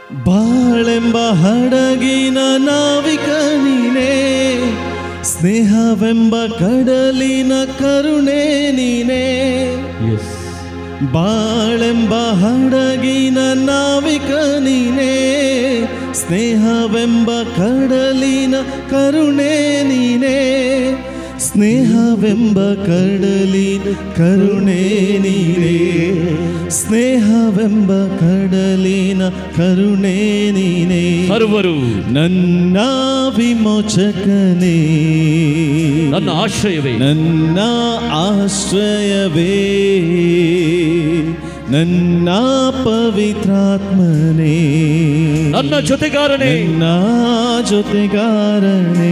ಬಾಳೆಂಬ ಹಡಗಿನ ನಾವಿಕ ನೀನೇ ಸ್ನೇಹವೆಂಬ ಕಡಲಿನ ಕರುಣೆ ನೀನೇ ಎಸ್ ಬಾಳೆಂಬ ಹಡಗಿನ ನಾವಿಕ ನೀನೇ ಸ್ನೇಹವೆಂಬ ಕಡಲಿನ ಕರುಣೆ ನೀನೇ ಸ್ನೇಹವೆಂಬ ಕಡಲಿನ ಕರುಣೆ ನೀನೇ ಸ್ನೇಹವೆಂಬ ಕಡಲಿನ ಕರುಣೆ ನೀನೇ ಸರ್ವರು ನನ್ನ ವಿಮೋಚಕನೇ ನನ್ನ ಆಶ್ರಯವೇ ನನ್ನ ಆಶ್ರಯವೇ ನನ್ನ ಪವಿತ್ರಾತ್ಮನೇ ನನ್ನ ಜೊತೆಗಾರನೇ ನನ್ನ ಜೊತೆಗಾರನೇ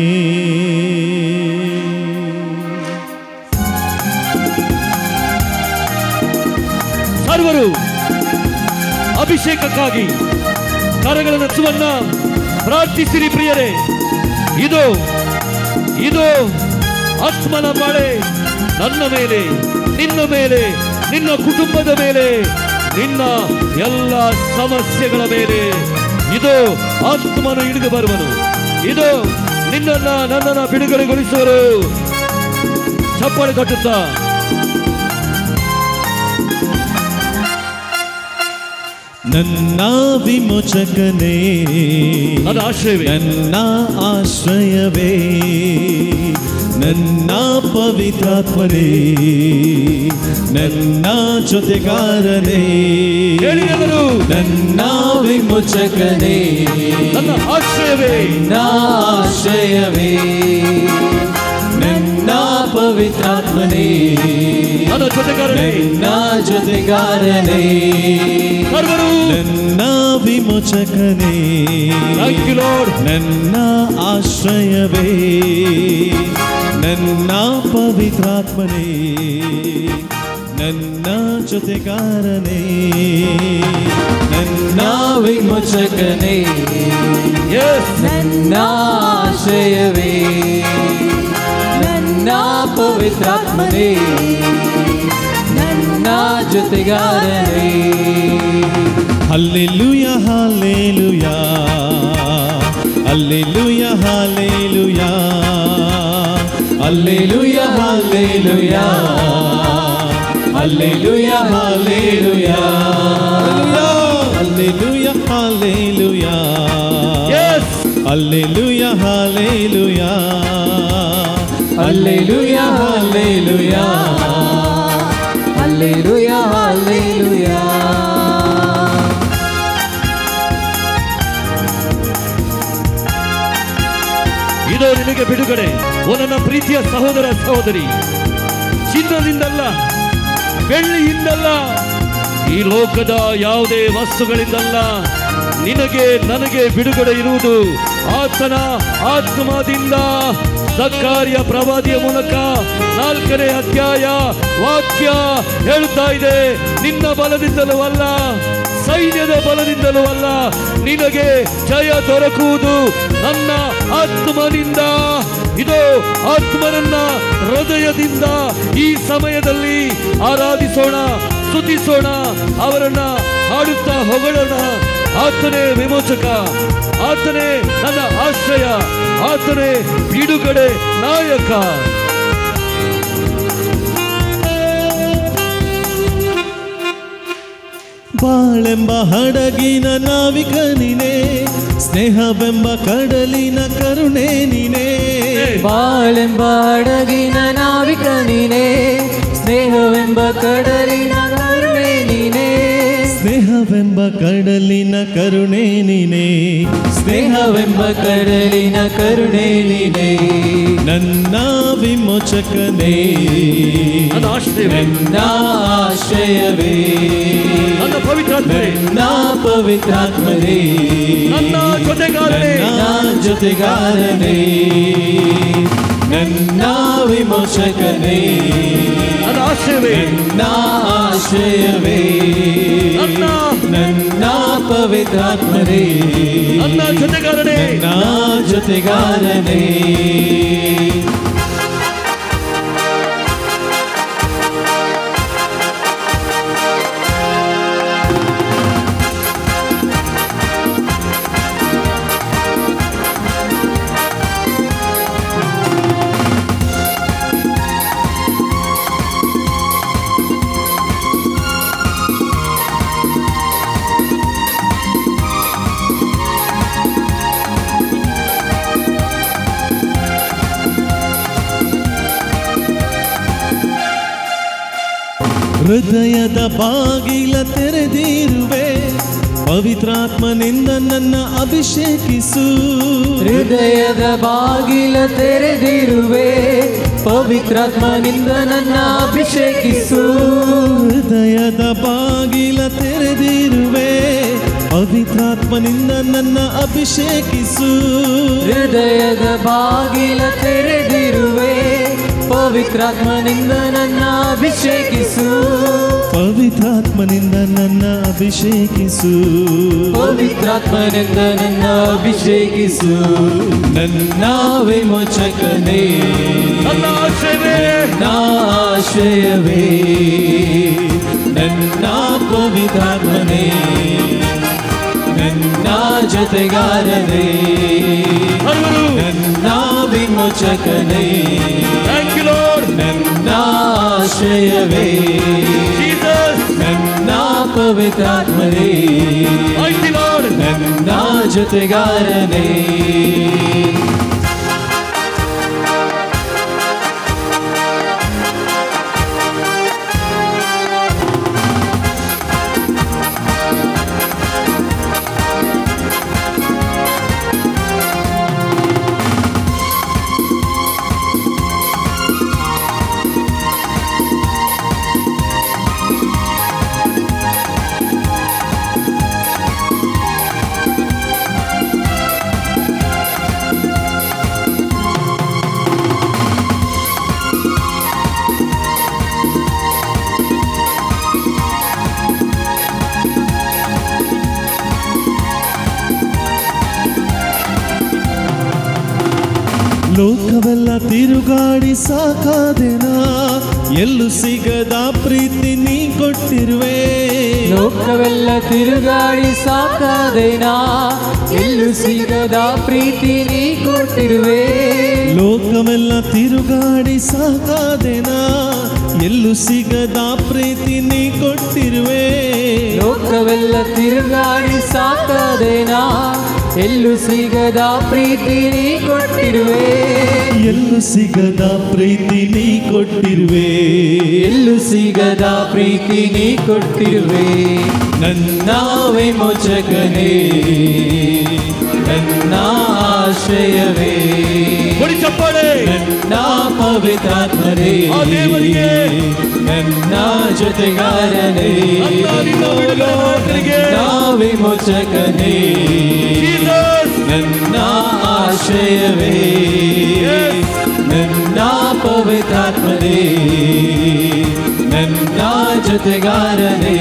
ಸರ್ವರು ಅಭಿಷೇಕಕ್ಕಾಗಿ ಕರಗಳ ನಚ್ಚುವನ್ನ ಪ್ರಾರ್ಥಿಸಿರಿ ಪ್ರಿಯರೇ ಇದು ಇದು ಆತ್ಮನ ಮಳೆ ನನ್ನ ಮೇಲೆ ನಿನ್ನ ಮೇಲೆ ನಿನ್ನ ಕುಟುಂಬದ ಮೇಲೆ ನಿನ್ನ ಎಲ್ಲ ಸಮಸ್ಯೆಗಳ ಮೇಲೆ ಇದು ಆತ್ಮನು ಹಿಡಿದು ಬರುವನು ಇದು ನಿನ್ನನ್ನ ನನ್ನನ್ನ ಬಿಡುಗಡೆಗೊಳಿಸುವರು ಚಪ್ಪಾಳೆ ಕಟ್ಟುತ್ತಾ ನನ್ನ ವಿಮೋಚಕನೇ ನನ್ನ ಆಶ್ರಯವೇ ನನ್ನ ಆಶ್ರಯವೇ ನನ್ನ ಪವಿತ್ರಾತ್ಮನೇ ನನ್ನ ಜೊತೆಗಾರನೇ ಹೇಳಿ ಎಲ್ಲರೂ ನನ್ನ ವಿಮೋಚಕನೇ ನನ್ನ ಆಶ್ರಯವೇ ಆಶ್ರಯವೇ ನನ್ನ ಪವಿತ್ರಾತ್ಮನೇ ನನ್ನ ಜೊತೆಗಾರನೇ ನನ್ನ ಜೊತೆಗಾರನೇ ಸರ್ವರು ನನ್ನ ವಿಮೋಚಕನೇ ಥ್ಯಾಂಕ್ ಯು ಲಾರ್ಡ್ ನನ್ನ ಆಶ್ರಯವೇ ನನ್ನ ಪವಿತ್ರಾತ್ಮನೇ ನನ್ನ ಜೊತೆಗಾರನೇ ನನ್ನ ವಿಮೋಚಕನೇ ಎಸ್ ನನ್ನ ಆಶ್ರಯವೇ ನನ್ನ ಪವಿತ್ರಾತ್ಮನೇ ನನ್ನ ಜೊತೆಗಾರನೇ hallelujah hallelujah hallelujah hallelujah hallelujah hallelujah hallelujah hallelujah hallelujah hallelujah yes hallelujah hallelujah hallelujah hallelujah hallelujah hallelujah ಇದು ನಿನಗೆ ಬಿಡುಗಡೆ ಓ ನನ್ನ ಪ್ರೀತಿಯ ಸಹೋದರ ಸಹೋದರಿ ಚಿನ್ನದಿಂದಲ್ಲ ಬೆಳ್ಳಿಯಿಂದಲ್ಲ ಈ ಲೋಕದ ಯಾವುದೇ ವಸ್ತುಗಳಿಂದಲ್ಲ ನಿನಗೆ ನನಗೆ ಬಿಡುಗಡೆ ಇರುವುದು ಆತನ ಆತ್ಮದಿಂದ ಸಕ್ಕಾರ್ಯ ಪ್ರವಾದಿಯ ಮೂಲಕ ನಾಲ್ಕನೇ ಅಧ್ಯಾಯ ವಾಕ್ಯ ಹೇಳ್ತಾ ಇದೆ ನಿನ್ನ ಬಲದಿಂದಲೂ ಅಲ್ಲ ಸೈನ್ಯದ ಬಲದಿಂದಲೂ ಅಲ್ಲ ನಿನಗೆ ಜಯ ದೊರಕುವುದು ನನ್ನ ಆತ್ಮನಿಂದ ಇದು ಆತ್ಮನನ್ನ ಹೃದಯದಿಂದ ಈ ಸಮಯದಲ್ಲಿ ಆರಾಧಿಸೋಣ ಸ್ತುತಿಸೋಣ ಅವರನ್ನ ಹಾಡುತ್ತಾ ಹೊಗಳೋಣ ಆತನೇ ವಿಮೋಚಕ ಆತನೇ ನನ್ನ ಆಶ್ರಯ ಆತನೇ ಬಿಡುಗಡೆ ನಾಯಕ ಬಾಳೆಂಬ ಹಡಗಿನ ನಾವಿಕ ನೀನೇ ಸ್ನೇಹವೆಂಬ ಕಡಲಿನ ಕರುಣೆ ನೀನೇ ಬಾಳೆಂಬ ಹಡಗಿನ ನಾವಿಕ ನೀನೇ ಸ್ನೇಹವೆಂಬ ಕಡಲಿನ ಕರುಣೆ ನೀನೇ ಸ್ನೇಹವೆಂಬ ಕಡಲಿನ ಕರುಣೆ ನೀನೇ ಸ್ನೇಹವೆಂಬ ಕಡಲಿನ ಕರುಣೆ ನೀನೇ ನನ್ನ ವಿಮೋಚಕನೇ ನನ್ನ ಆಶ್ರಯವೇ ನನ್ನ ಆಶ್ರಯವೇ ನನ್ನ ಪವಿತ್ರಾತ್ಮೆ ನನ್ನ ಪವಿತ್ರಾತ್ಮನೇ ನನ್ನ ಜೊತೆಗಾರನೇ ನನ್ನ ಜೊತೆಗಾರನೇ ನನ್ನ ವಿಮೋಚಕನೇ ನನ್ನ ಆಶ್ರಯವೇ ನನ್ನ ಆಶ್ರಯವೇ ನನ್ನ ನನ್ನ ಪವಿತ್ರಾತ್ಮನೇ ನನ್ನ ಜೊತೆಗಾರನೇ ನನ್ನ ಜೊತೆಗಾರನೇ ಹೃದಯದ ಬಾಗಿಲ ತೆರೆದಿರುವೆ ಪವಿತ್ರಾತ್ಮನಿಂದ ನನ್ನ ಅಭಿಷೇಕಿಸು ಹೃದಯದ ಬಾಗಿಲ ತೆರೆದಿರುವೆ ಪವಿತ್ರಾತ್ಮನಿಂದ ನನ್ನ ಅಭಿಷೇಕಿಸು ಹೃದಯದ ಬಾಗಿಲ ತೆರೆದಿರುವೆ ಪವಿತ್ರಾತ್ಮನಿಂದ ನನ್ನ ಅಭಿಷೇಕಿಸು ಹೃದಯದ ಬಾಗಿಲ ತೆರೆದಿರುವೆ ಪವಿತ್ರಾತ್ಮನಿಂದ ನನ್ನ ಅಭಿಷೇಕಿಸು ಪವಿತ್ರಾತ್ಮನಿಂದ ನನ್ನ ಅಭಿಷೇಕಿಸು ಪವಿತ್ರಾತ್ಮನಿಂದ ನನ್ನ ಅಭಿಷೇಕಿಸು ನನ್ನ ವಿಮೋಚಕನೇ ನನ್ನ ಆಶ್ರಯವೇ ನನ್ನ ಆಶ್ರಯವೇ ನನ್ನ ಪವಿತ್ರಾತ್ಮನೇ ನನ್ನ ಜೊತೆಗಾರನೇ ಹಲವರು ನನ್ನ ವಿಮೋಚಕನೇ ಥ್ಯಾಂಕ್ ಯು ಲಾರ್ಡ್ ನನ್ನ ಆಶ್ರಯವೇ ಜೀಸಸ್ ನನ್ನ ಪವಿತ್ರಾತ್ಮನೇ ಥ್ಯಾಂಕ್ ಯು ಲಾರ್ಡ್ ನನ್ನ ಜೊತೆಗಾರನೇ ಲೋಕವೆಲ್ಲ ತಿರುಗಾಡಿ ಸಾಕಾದೆನಾ ಎಲ್ಲೂ ಸಿಗದ ಪ್ರೀತಿ ನೀ ಕೊಟ್ಟಿರುವೆ ಲೋಕವೆಲ್ಲ ತಿರುಗಾಡಿ ಸಾಕಾದೇನಾ ಎಲ್ಲೂ ಸಿಗದ ಪ್ರೀತಿ ನೀ ಕೊಟ್ಟಿರುವೆ ಲೋಕವೆಲ್ಲ ತಿರುಗಾಡಿ ಸಾಕಾದೆನಾ ಎಲ್ಲೂ ಸಿಗದ ಪ್ರೀತಿ ನೀ ಕೊಟ್ಟಿರುವೆ ಲೋಕವೆಲ್ಲ ತಿರುಗಾಡಿ ಸಾಕಾದೇನಾ ಎಲ್ಲೂ ಸಿಗದ ಪ್ರೀತಿ ನೀ ಕೊಟ್ಟಿರುವೆ ಎಲ್ಲೂ ಸಿಗದ ಪ್ರೀತಿ ನೀ ಕೊಟ್ಟಿರುವೆ ಎಲ್ಲೂ ಸಿಗದ ಪ್ರೀತಿ ನೀ ಕೊಟ್ಟಿರುವೆ ನನ್ನ ವಿಮೋಚಕನೇ ನನ್ನ ಆಶ್ರಯವೇ ಕೊಡಿ ಚಪ್ಪಾಳೆ ನನ್ನ ಪವಿತ್ರಾತ್ಮರೇ ಆ ದೇವರಿಗೆ ನನ್ನ ಜೊತೆಗಾರನೇ ನನ್ನ ನಿನ್ನ ಬಿಡುಗಡೆ ಮಾತರಿಗೆ ನನ್ನ ವಿಮೋಚಕನೇ ಜೀಸಸ್ ನನ್ನ ಆಶ್ರಯವೇ Yes. ನನ್ನ ಪವಿತ್ರಾತ್ಮನೇ ನನ್ನ ಜೊತೆಗಾರನೇ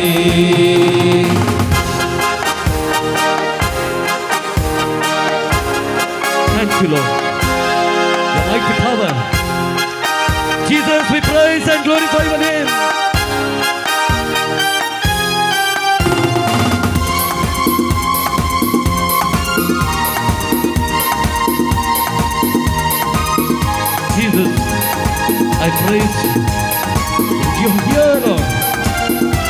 Thank you, Lord. The mighty power. Jesus, we praise and glorify your name. Jesus, I praise you. You're here, Lord.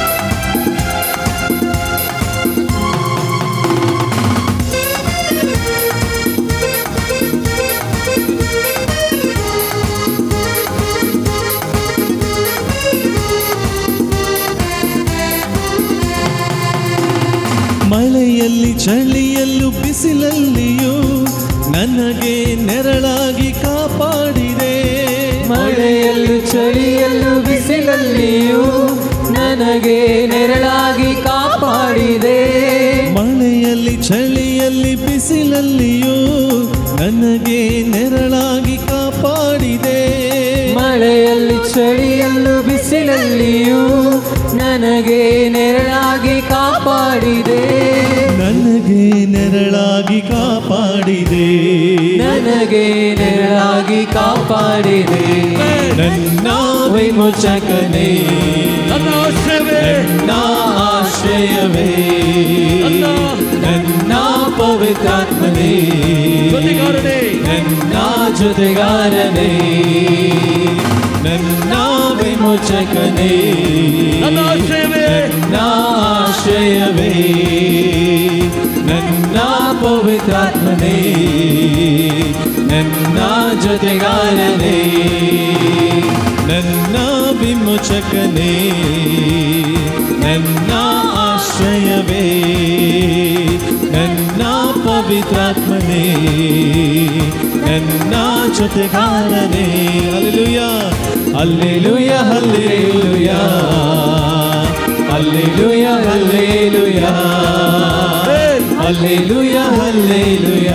ಮಳೆಯಲ್ಲಿ ಚಳಿಯಲ್ಲೂ ಬಿಸಿಲಲ್ಲಿಯೂ ನನಗೆ ನೆರಳಾಗಿ ಕಾಪಾಡಿದೆ ಮಳೆಯಲ್ಲೂ ಚಳಿಯಲ್ಲೂ ಬಿಸಿಲಲ್ಲಿಯೂ ನನಗೆ ನೆರಳಾಗಿ ಕಾಪಾಡಿದೆ ಮಳೆಯಲ್ಲಿ ಚಳಿಯಲ್ಲಿ ಬಿಸಿಲಲ್ಲಿಯೂ ನನಗೆ ನೆರಳಾಗಿ ಕಾಪಾಡಿದೆ ಮಳೆಯಲ್ಲಿ ಚಳಿಯಲ್ಲೂ ಬಿಸಿಲಲ್ಲಿಯೂ ನನಗೆ ನೆರಳಾಗಿ ಕಾಪಾಡಿದೆ ನನಗೆ ನೆರಳಾಗಿ ಕಾಪಾಡಿದೆ ನನಗೆ ನೆರಳಾಗಿ ಕಾಪಾಡಿದೆ ನನ್ನ ವಿಮೋಚಕನೇ ನನ್ನ ಆಶ್ರಯವೇ ನನ್ನ ಆಶ್ರಯವೇ ನನ್ನ ಪವಿತ್ರಾತ್ಮನೇ ಜೊತೆಗಾರನೇ ನನ್ನ ಜೊತೆಗಾರನೇ ನನ್ನ ವಿಮೋಚಕನೇ ನನ್ನ ಆಶ್ರಯವೇ ನನ್ನ ಆಶ್ರಯವೇ ನನ್ನ ಪವಿತ್ರಾತ್ಮನೇ ನನ್ನ ಜೊತೆಗಾರನೇ ನನ್ನ ವಿಮೋಚಕನೇ ವಿಮೋಚಕನೇ ನನ್ನ ಆಶ್ರಯವೇ ನನ್ನ ಪವಿತ್ರಾತ್ಮನೇ ನನ್ನ ಜೊತೆಗಾರನೇ hallelujah hallelujah hallelujah hallelujah hallelujah hallelujah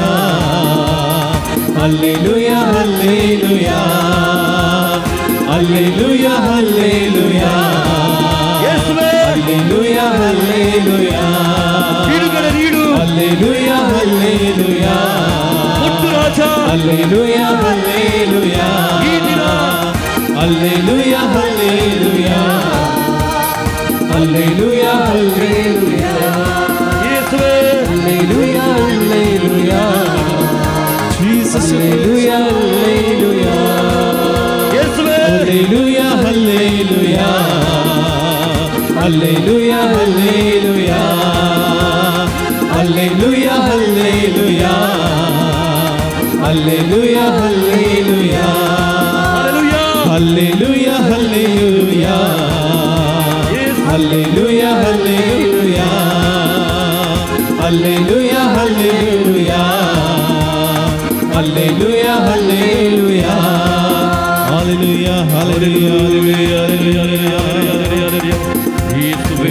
hallelujah hallelujah hallelujah hallelujah ಯೇಸುವೇ ಅಲ್ಲೆಲುಯ ಅಲ್ಲೆಲುಯ ಬಿಡುಗಡೆ ನೀಡು ಅಲ್ಲೆಲುಯ ಅಲ್ಲೆಲುಯ ಮುಟ್ಟು ರಾಜ ಅಲ್ಲೆಲುಯ ಅಲ್ಲೆಲುಯ ಈ ದಿನ ಅಲ್ಲೆಲುಯ ಅಲ್ಲೆಲುಯ ಅಲ್ಲೆಲುಯ ಅಲ್ಲೆಲುಯ ಯೇಸುವೇ hallelujah hallelujah Jesus, hallelujah hallelujah ಯೇಸುವೇ hallelujah hallelujah hallelujah hallelujah hallelujah hallelujah hallelujah hallelujah hallelujah hallelujah hallelujah ಯೇಸು hallelujah hallelujah hallelujah hallelujah hallelujah hallelujah hallelujah, hallelujah, ಯೇಸುವೇ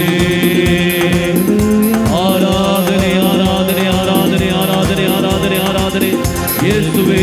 ಆರಾಧನೆ ಆರಾಧನೆ ಆರಾಧನೆ ಆರಾಧನೆ ಆರಾಧನೆ ಆರಾಧನೆ ಯೇಸುವೇ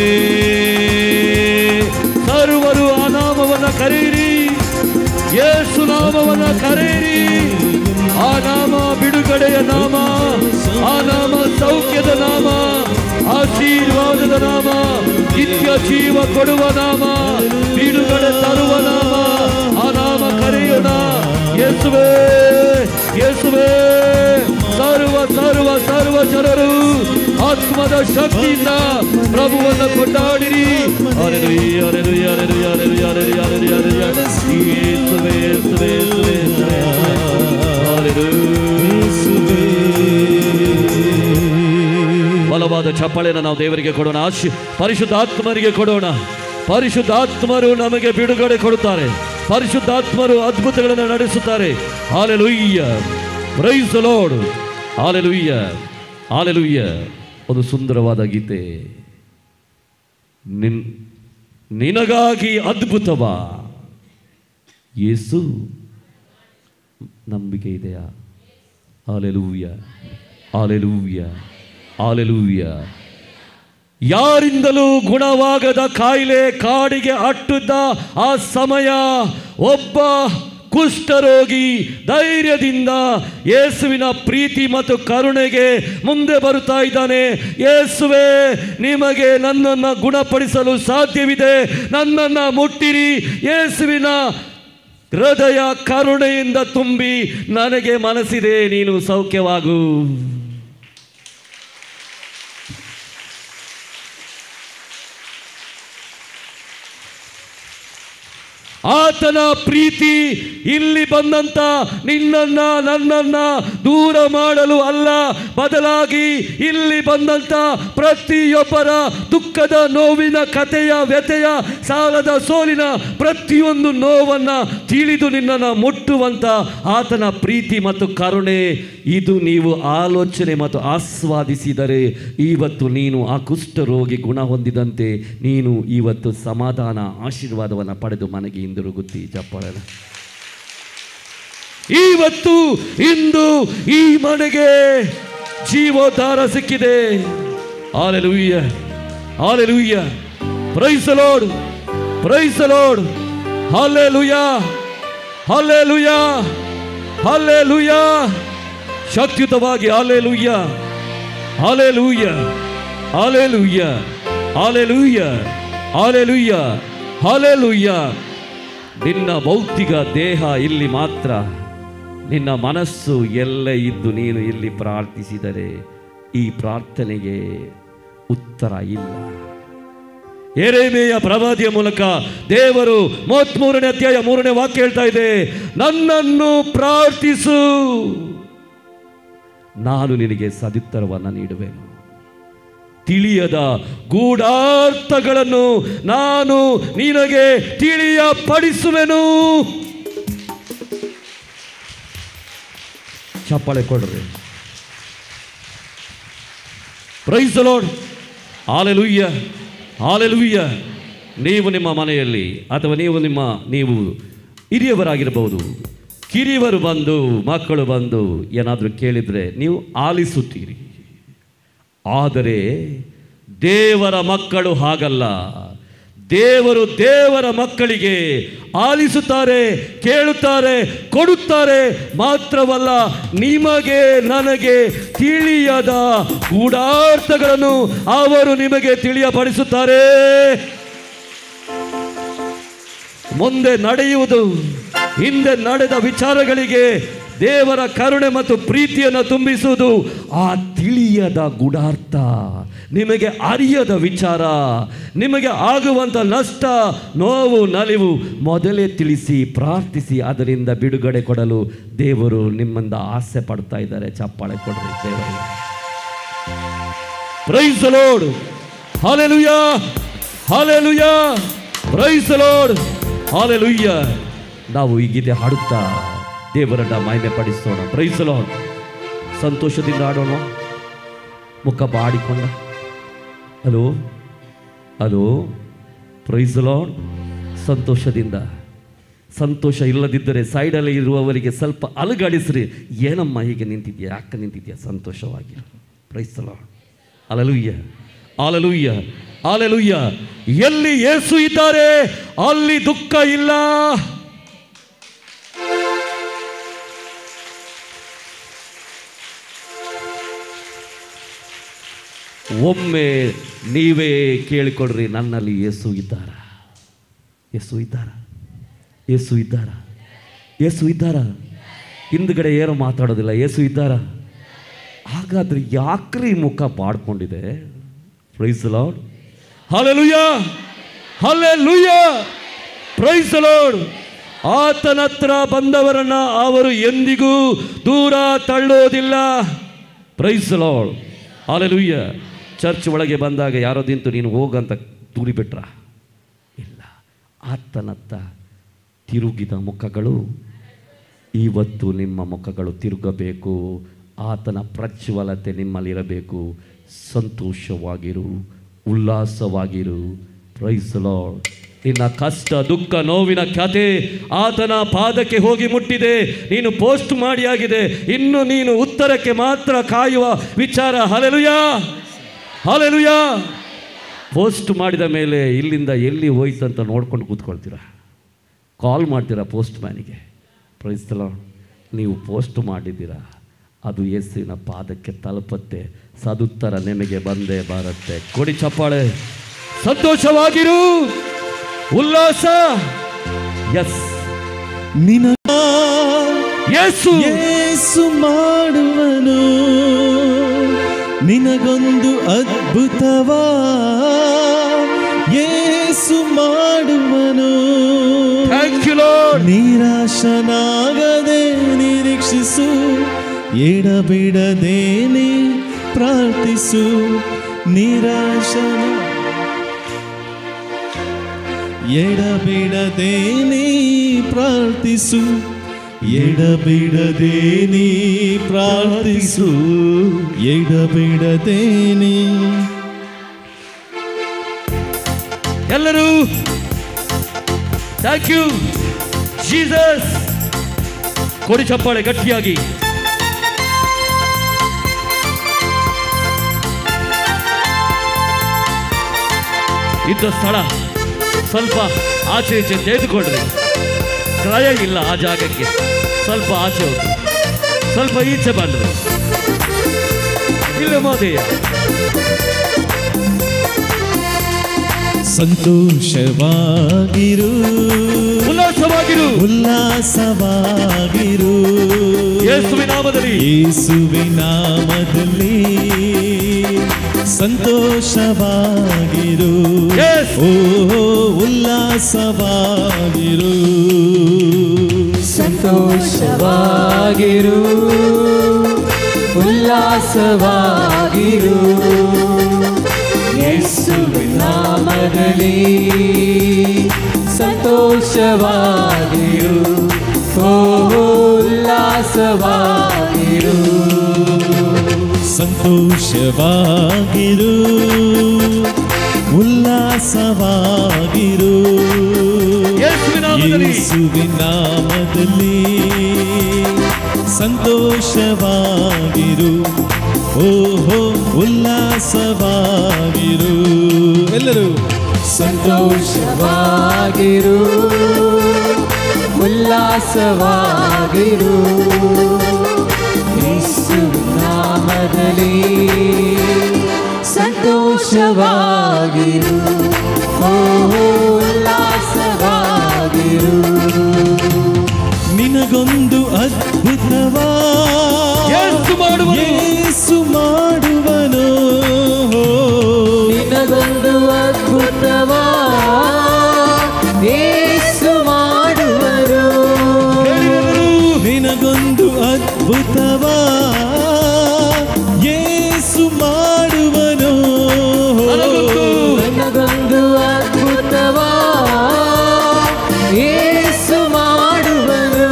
ಸರ್ವರು ಆ ನಾಮವನ್ನ ಕರೆಯಿರಿ ಯೇಸು ನಾಮವನ್ನ ಕರೆಯಿರಿ ಆ ನಾಮ ಬಿಡುಗಡೆಯ ನಾಮ ಆ ನಾಮ ಸೌಖ್ಯದ ನಾಮ ಆಶೀರ್ವಾದದ ನಾಮ ನಿತ್ಯ ಜೀವ ಕೊಡುವ ನಾಮ ಬಿಡುಗಡೆ ತರುವ ನಾಮ ಆ ನಾಮ ಕರೆಯೋಣ ಯೇಸುವೇ ಯೇಸುವೇ ಸರ್ವ ಸರ್ವ ಸರ್ವ ಜನರು ಆತ್ಮದ ಶಕ್ತಿಯಿಂದ ಪ್ರಭುವನ್ನು ಕೊಂಡಾಡಿರಿ ಅರೆಲುಯ್ಯ, ಅರೆಲುಯ್ಯ, ಅರೆಲುಯ್ಯ, ಅರೆಲುಯ್ಯ, ಅರೆಲುಯ್ಯ, ಅರೆಲುಯ್ಯ, ಅರೆಲುಯ್ಯ. ಯೇಸುವೇ, ಯೇಸುವೇ, ಯೇಸುವೇ, ಯೇಸುವೇ, ಅರೆಲುಯ್ಯ. ಬಲವಾದ ಚಪ್ಪಾಳೆಯನ್ನು ನಾವು ದೇವರಿಗೆ ಕೊಡೋಣ ಆಶಿ ಪರಿಶುದ್ಧಾತ್ಮರಿಗೆ ಕೊಡೋಣ ಪರಿಶುದ್ಧಾತ್ಮರು ನಮಗೆ ಬಿಡುಗಡೆ ಕೊಡುತ್ತಾರೆ ಪರಿಶುದ್ಧಾತ್ಮರು ಅದ್ಭುತಗಳನ್ನು ನಡೆಸುತ್ತಾರೆ hallelujah praise Lord hallelujah hallelujah ಒಂದು ಸುಂದರವಾದ ಗೀತೆ ನಿನ್ ನಿನಗಾಗಿ ಅದ್ಭುತವಾ ಯೇಸು ನಂಬಿಕೆ ಇದೆಯಾ ಹಾಲೆಲೂಯ ಹಾಲೆಲೂಯ ಹಾಲೆಲೂಯ ಯಾರಿಂದಲೂ ಗುಣವಾಗದ ಕಾಯಿಲೆ ಕಾಡಿಗೆ ಅಟ್ಟುದ್ದ ಆ ಸಮಯ ಒಬ್ಬ ಕುಷ್ಠರೋಗಿ ಧೈರ್ಯದಿಂದ ಯೇಸುವಿನ ಪ್ರೀತಿ ಮತ್ತು ಕರುಣೆಗೆ ಮುಂದೆ ಬರುತ್ತಾ ಇದ್ದಾನೆ ಯೇಸುವೆ ನಿಮಗೆ ನನ್ನನ್ನು ಗುಣಪಡಿಸಲು ಸಾಧ್ಯವಿದೆ ನನ್ನನ್ನು ಮುಟ್ಟಿರಿ ಯೇಸುವಿನ ಹೃದಯ ಕರುಣೆಯಿಂದ ತುಂಬಿ ನನಗೆ ಮನಸ್ಸಿದೆ ನೀನು ಸೌಖ್ಯವಾಗು ಆತನ ಪ್ರೀತಿ ಇಲ್ಲಿ ಬಂದಂತ ನಿನ್ನನ್ನ ನನ್ನನ್ನ ದೂರ ಮಾಡಲು ಅಲ್ಲ ಬದಲಾಗಿ ಇಲ್ಲಿ ಬಂದಂತ ಪ್ರತಿಯೊಬ್ಬರ ದುಃಖದ ನೋವಿನ ಕಥೆಯ ವ್ಯಥೆಯ ಸಾಲದ ಸೋಲಿನ ಪ್ರತಿಯೊಂದು ನೋವನ್ನ ತಿಳಿದು ನಿನ್ನನ್ನು ಮುಟ್ಟುವಂತ ಆತನ ಪ್ರೀತಿ ಮತ್ತು ಕರುಣೆ ಇದು ನೀವು ಆಲೋಚನೆ ಮತ್ತು ಆಸ್ವಾದಿಸಿದರೆ ಇವತ್ತು ನೀನು ಆ ಕುಷ್ಠರೋಗಿ ಗುಣ ಹೊಂದಿದಂತೆ ನೀನು ಇವತ್ತು ಸಮಾಧಾನ ಆಶೀರ್ವಾದವನ್ನು ಪಡೆದು ಮನೆಗೆ ಹಿಂದಿರುಗುತ್ತಿ ಚಪ್ಪಾಳೆ ಇವತ್ತು ಇಂದು ಈ ಮನೆಗೆ ಜೀವೋದ್ಧಾರ ಸಿಕ್ಕಿದೆ hallelujah hallelujah praise Lord praise Lord hallelujah hallelujah hallelujah ಶಕ್ತಿಯುತವಾಗಿ hallelujah hallelujah hallelujah hallelujah hallelujah hallelujah ನಿನ್ನ ಭೌತಿಕ ದೇಹ ಇಲ್ಲಿ ಮಾತ್ರ ನಿನ್ನ ಮನಸ್ಸು ಎಲ್ಲೇ ಇದ್ದು ನೀನು ಇಲ್ಲಿ ಪ್ರಾರ್ಥಿಸಿದರೆ ಈ ಪ್ರಾರ್ಥನೆಗೆ ಉತ್ತರ ಇಲ್ಲ ಎರೆಮೆಯ ಪ್ರವಾದಿಯ ಮೂಲಕ ದೇವರು ಮೂವತ್ಮೂರನೇ ಅಧ್ಯಾಯ ಮೂರನೇ ವಾಕ್ಯ ಹೇಳ್ತಾ ಇದೆ ನನ್ನನ್ನು ಪ್ರಾರ್ಥಿಸು ನಾನು ನಿನಗೆ ಸದುತ್ತರವನ್ನು ನೀಡುವೆನು ತಿಳಿಯದ ಗೂಢಾರ್ಥಗಳನ್ನು ನಾನು ನಿನಗೆ ತಿಳಿಯಪಡಿಸುವೆನು ಚಪ್ಪಾಳೆ ಕೊಡ್ರಿ ಪ್ರೈಸ್ ಲಾರ್ಡ್ ಹಾಲೆಲುಯ್ಯ ಹಾಲೆಲುಯ್ಯ ನೀವು ನಿಮ್ಮ ಮನೆಯಲ್ಲಿ ಅಥವಾ ನೀವು ನಿಮ್ಮ ನೀವು ಹಿರಿಯವರಾಗಿರಬಹುದು ಕಿರಿಯವರು ಬಂದು ಮಕ್ಕಳು ಬಂದು ಏನಾದರೂ ಕೇಳಿದರೆ ನೀವು ಆಲಿಸುತ್ತೀರಿ ಆದರೆ ದೇವರ ಮಕ್ಕಳು ಹಾಗಲ್ಲ ದೇವರು ದೇವರ ಮಕ್ಕಳಿಗೆ ಆಲಿಸುತ್ತಾರೆ ಕೇಳುತ್ತಾರೆ ಕೊಡುತ್ತಾರೆ ಮಾತ್ರವಲ್ಲ ನಿಮಗೆ ನನಗೆ ತಿಳಿಯದ ಗೂಢಾರ್ಥಗಳನ್ನು ಅವರು ನಿಮಗೆ ತಿಳಿಯಪಡಿಸುತ್ತಾರೆ ಮುಂದೆ ನಡೆಯುವುದು ಹಿಂದೆ ನಡೆದ ವಿಚಾರಗಳಿಗೆ ದೇವರ ಕರುಣೆ ಮತ್ತು ಪ್ರೀತಿಯನ್ನು ತುಂಬಿಸುವುದು ಆ ತಿಳಿಯದ ಗುಡಾರ್ಥ ನಿಮಗೆ ಅರಿಯದ ವಿಚಾರ ನಿಮಗೆ ಆಗುವಂಥ ನಷ್ಟ ನೋವು ನಲಿವು ಮೊದಲೇ ತಿಳಿಸಿ ಪ್ರಾರ್ಥಿಸಿ ಅದರಿಂದ ಬಿಡುಗಡೆ ಕೊಡಲು ದೇವರು ನಿಮ್ಮಿಂದ ಆಸೆ ಪಡ್ತಾ ಇದ್ದಾರೆ ಚಪ್ಪಾಳೆ ಕೊಡ್ರಿ ದೇವರಿಗೆ praise Lord hallelujah hallelujah praise Lord hallelujah ನಾವು ಈ ಗೀತೆ ಹಾಡುತ್ತಾ ದೇವರನ್ನ ಮಹಿಮೆ ಪಡಿಸೋಣ ಪ್ರೈಸ್ ಲೋಡ್ ಸಂತೋಷದಿಂದ ಆಡೋಣ ಮುಖ ಬಾಡಿಕೊಂಡ ಹಲೋ ಹಲೋ ಪ್ರೈಸ್ ಲಾರ್ಡ್ ಸಂತೋಷದಿಂದ ಸಂತೋಷ ಇಲ್ಲದಿದ್ದರೆ ಸೈಡಲ್ಲಿ ಇರುವವರಿಗೆ ಸ್ವಲ್ಪ ಅಲುಗಾಡಿಸ್ರಿ ಏನಮ್ಮ ಹೀಗೆ ನಿಂತಿದ್ಯಾ ಯಾಕೆ ನಿಂತಿದ್ಯಾ ಸಂತೋಷವಾಗಿ praise Lord hallelujah hallelujah hallelujah ಎಲ್ಲಿ ಏಸು ಇದ್ದಾರೆ ಅಲ್ಲಿ ದುಃಖ ಇಲ್ಲ ಒಮ್ಮೆ ನೀವೇ ಕೇಳಿಕೊಡ್ರಿ ನನ್ನಲ್ಲಿ ಯೇಸು ಇದ್ದಾರ ಯೇಸು ಇದ್ದಾರ ಯೇಸು ಇದ್ದಾರ ಯೇಸು ಇದ್ದಾರ ಹಿಂದ್ಗಡೆ ಏನೋ ಮಾತಾಡೋದಿಲ್ಲ ಯೇಸು ಇದ್ದಾರ ಹಾಗಾದ್ರೆ ಯಾಕ್ರಿ ಮುಖ ಬಾಡ್ಕೊಂಡಿದೆ praise Lord hallelujah hallelujah praise Lord ಆತನ ಹತ್ರ ಬಂದವರನ್ನ ಅವರು ಎಂದಿಗೂ ದೂರ ತಳ್ಳೋದಿಲ್ಲ ಪ್ರೈಸ್ ಲಾರ್ಡ್ ಹಾಲೆಲುಯ್ಯ ಚರ್ಚ್ ಒಳಗೆ ಬಂದಾಗ ಯಾರೋ ನಿಂತು ನೀನು ಹೋಗಂತ ದೂರಿಬಿಟ್ರ ಇಲ್ಲ ಆತನತ್ತ ತಿರುಗಿದ ಮುಖಗಳು ಇವತ್ತು ನಿಮ್ಮ ಮುಖಗಳು ತಿರುಗಬೇಕು ಆತನ ಪ್ರಜ್ವಲತೆ ನಿಮ್ಮಲ್ಲಿರಬೇಕು ಸಂತೋಷವಾಗಿರು ಉಲ್ಲಾಸವಾಗಿರು ಪ್ರೈಸ್ ಲಾರ್ಡ್ ನಿನ್ನ ಕಷ್ಟ ದುಃಖ ನೋವಿನ ಕತೆ ಆತನ ಪಾದಕ್ಕೆ ಹೋಗಿ ಮುಟ್ಟಿದೆ ನೀನು ಪೋಸ್ಟ್ ಮಾಡಿ ಆಗಿದೆ ಇನ್ನು ನೀನು ಉತ್ತರಕ್ಕೆ ಮಾತ್ರ ಕಾಯುವ ವಿಚಾರ ಹಲೆಲುಯಾ ಹಲೆಲುಯಾ ಪೋಸ್ಟ್ ಮಾಡಿದ ಮೇಲೆ ಇಲ್ಲಿಂದ ಎಲ್ಲಿ ಹೋಯ್ತು ಅಂತ ನೋಡ್ಕೊಂಡು ಕೂತ್ಕೊಳ್ತೀರಾ ಕಾಲ್ ಮಾಡ್ತೀರಾ ಪೋಸ್ಟ್ ಮ್ಯಾನಿಗೆ ಪ್ರೈಸ್ತಲ ನೀವು ಪೋಸ್ಟ್ ಮಾಡಿದ್ದೀರಾ ಅದು ಯೇಸುವಿನ ಪಾದಕ್ಕೆ ತಲುಪುತ್ತೆ ಸದುತ್ತರ ನಿಮಗೆ ಬಂದೇ ಬರುತ್ತೆ ಕೊಡಿ ಚಪ್ಪಾಳೆ ಸಂತೋಷವಾಗಿರು ಉಲ್ಲಾಸ ಎಸ್ ನಿನ ಯೇಸು ಯೇಸು ಮಾಡುವನು ನಿನಗೊಂದು ಅದ್ಭುತವಾ ಯೇಸು ಮಾಡುವನು ಥ್ಯಾಂಕ್ ಯು ಲಾರ್ಡ್ ನಿರಾಶನಾಗದೆ ನಿರೀಕ್ಷಿಸು ಎಡಬಿಡದೇನೆ ಪ್ರಾರ್ಥಿಸು ನಿರಾಶನ ಎಡಬಿಡದೇನೆ ಪ್ರಾರ್ಥಿಸು ಎಡಬಿಡದೇನೆ ಪ್ರಾರ್ಥಿಸು ಎಡಬಿಡದೇನೆ ಎಲ್ಲರೂ ಥ್ಯಾಂಕ್ ಯು ಜೀಸಸ್ ಕೊಡಿ ಚಪ್ಪಾಳೆ ಗಟ್ಟಿಯಾಗಿ ಇದ್ದ ಸ್ಥಳ ಸ್ವಲ್ಪ ಆಚೆ ಈಚೆ ತೆಗೆದುಕೊಡ್ರಿ ಕ್ರಯ ಇಲ್ಲ ಆ ಜಾಗಕ್ಕೆ ಸ್ವಲ್ಪ ಆಚೆ ಹೋಗಿ ಸ್ವಲ್ಪ ಈಚೆ ಬಂದ್ರೆ ಇಲ್ಲ ಮೋದಿಯ ಸಂತೋಷವಾಗಿರು ಉಲ್ಲಾಸವಾಗಿರು ಉಲ್ಲಾಸವಾಗಿರು ಯೇಸುವಿನ ನಾಮದಲ್ಲಿ ಯೇಸುವಿನ ನಾಮದಲ್ಲಿ ಸಂತೋಷವಾಗಿರು Yes. ಓ ಉಲ್ಲಾಸವಾಗಿರು ಸಂತೋಷವಾಗಿರು ಉಲ್ಲಾಸವಾಗಿರು ಯೇಸುವಿನ ನಾಮದಲ್ಲಿ ಸಂತೋಷವಾಗಿರು ಓ ಉಲ್ಲಾಸವಾಗಿರು ಸಂತೋಷವಾಗಿರು ಉಲ್ಲಾಸವಾಗಿರು ಯೇಸುವಿನ ನಾಮದಲ್ಲಿ. ಯೇಸುವಿನ ನಾಮದಲ್ಲಿ ಸಂತೋಷವಾಗಿರು ಓಹೋ ಉಲ್ಲಾಸವಾಗಿರು ಎಲ್ಲರೂ ಸಂತೋಷವಾಗಿರು ಉಲ್ಲಾಸವಾಗಿರು ಯೇಸುವಿನ ನಾಮದಲ್ಲಿ ಸಂತೋಷವಾಗಿರು ಓ ಉಲ್ಲಾಸವಾಗಿರು ನಿನಗೊಂದು ಅದ್ಭುತವಾ ಯೇಸು ಮಾಡುವನು. ಯೇಸು ಮಾಡುವನು ನಿನಗೊಂದು ಅದ್ಭುತವಾ ಯೇಸು ಮಾಡುವರು ಹೇಳಿದವರು ನಿನಗೊಂದು ಅದ್ಭುತವಾ ಯೇಸು ಮಾಡುವನು ನನಗೊಂದು ನನಗೊಂದು ಅದ್ಭುತವಾ ಯೇಸು ಮಾಡುವರು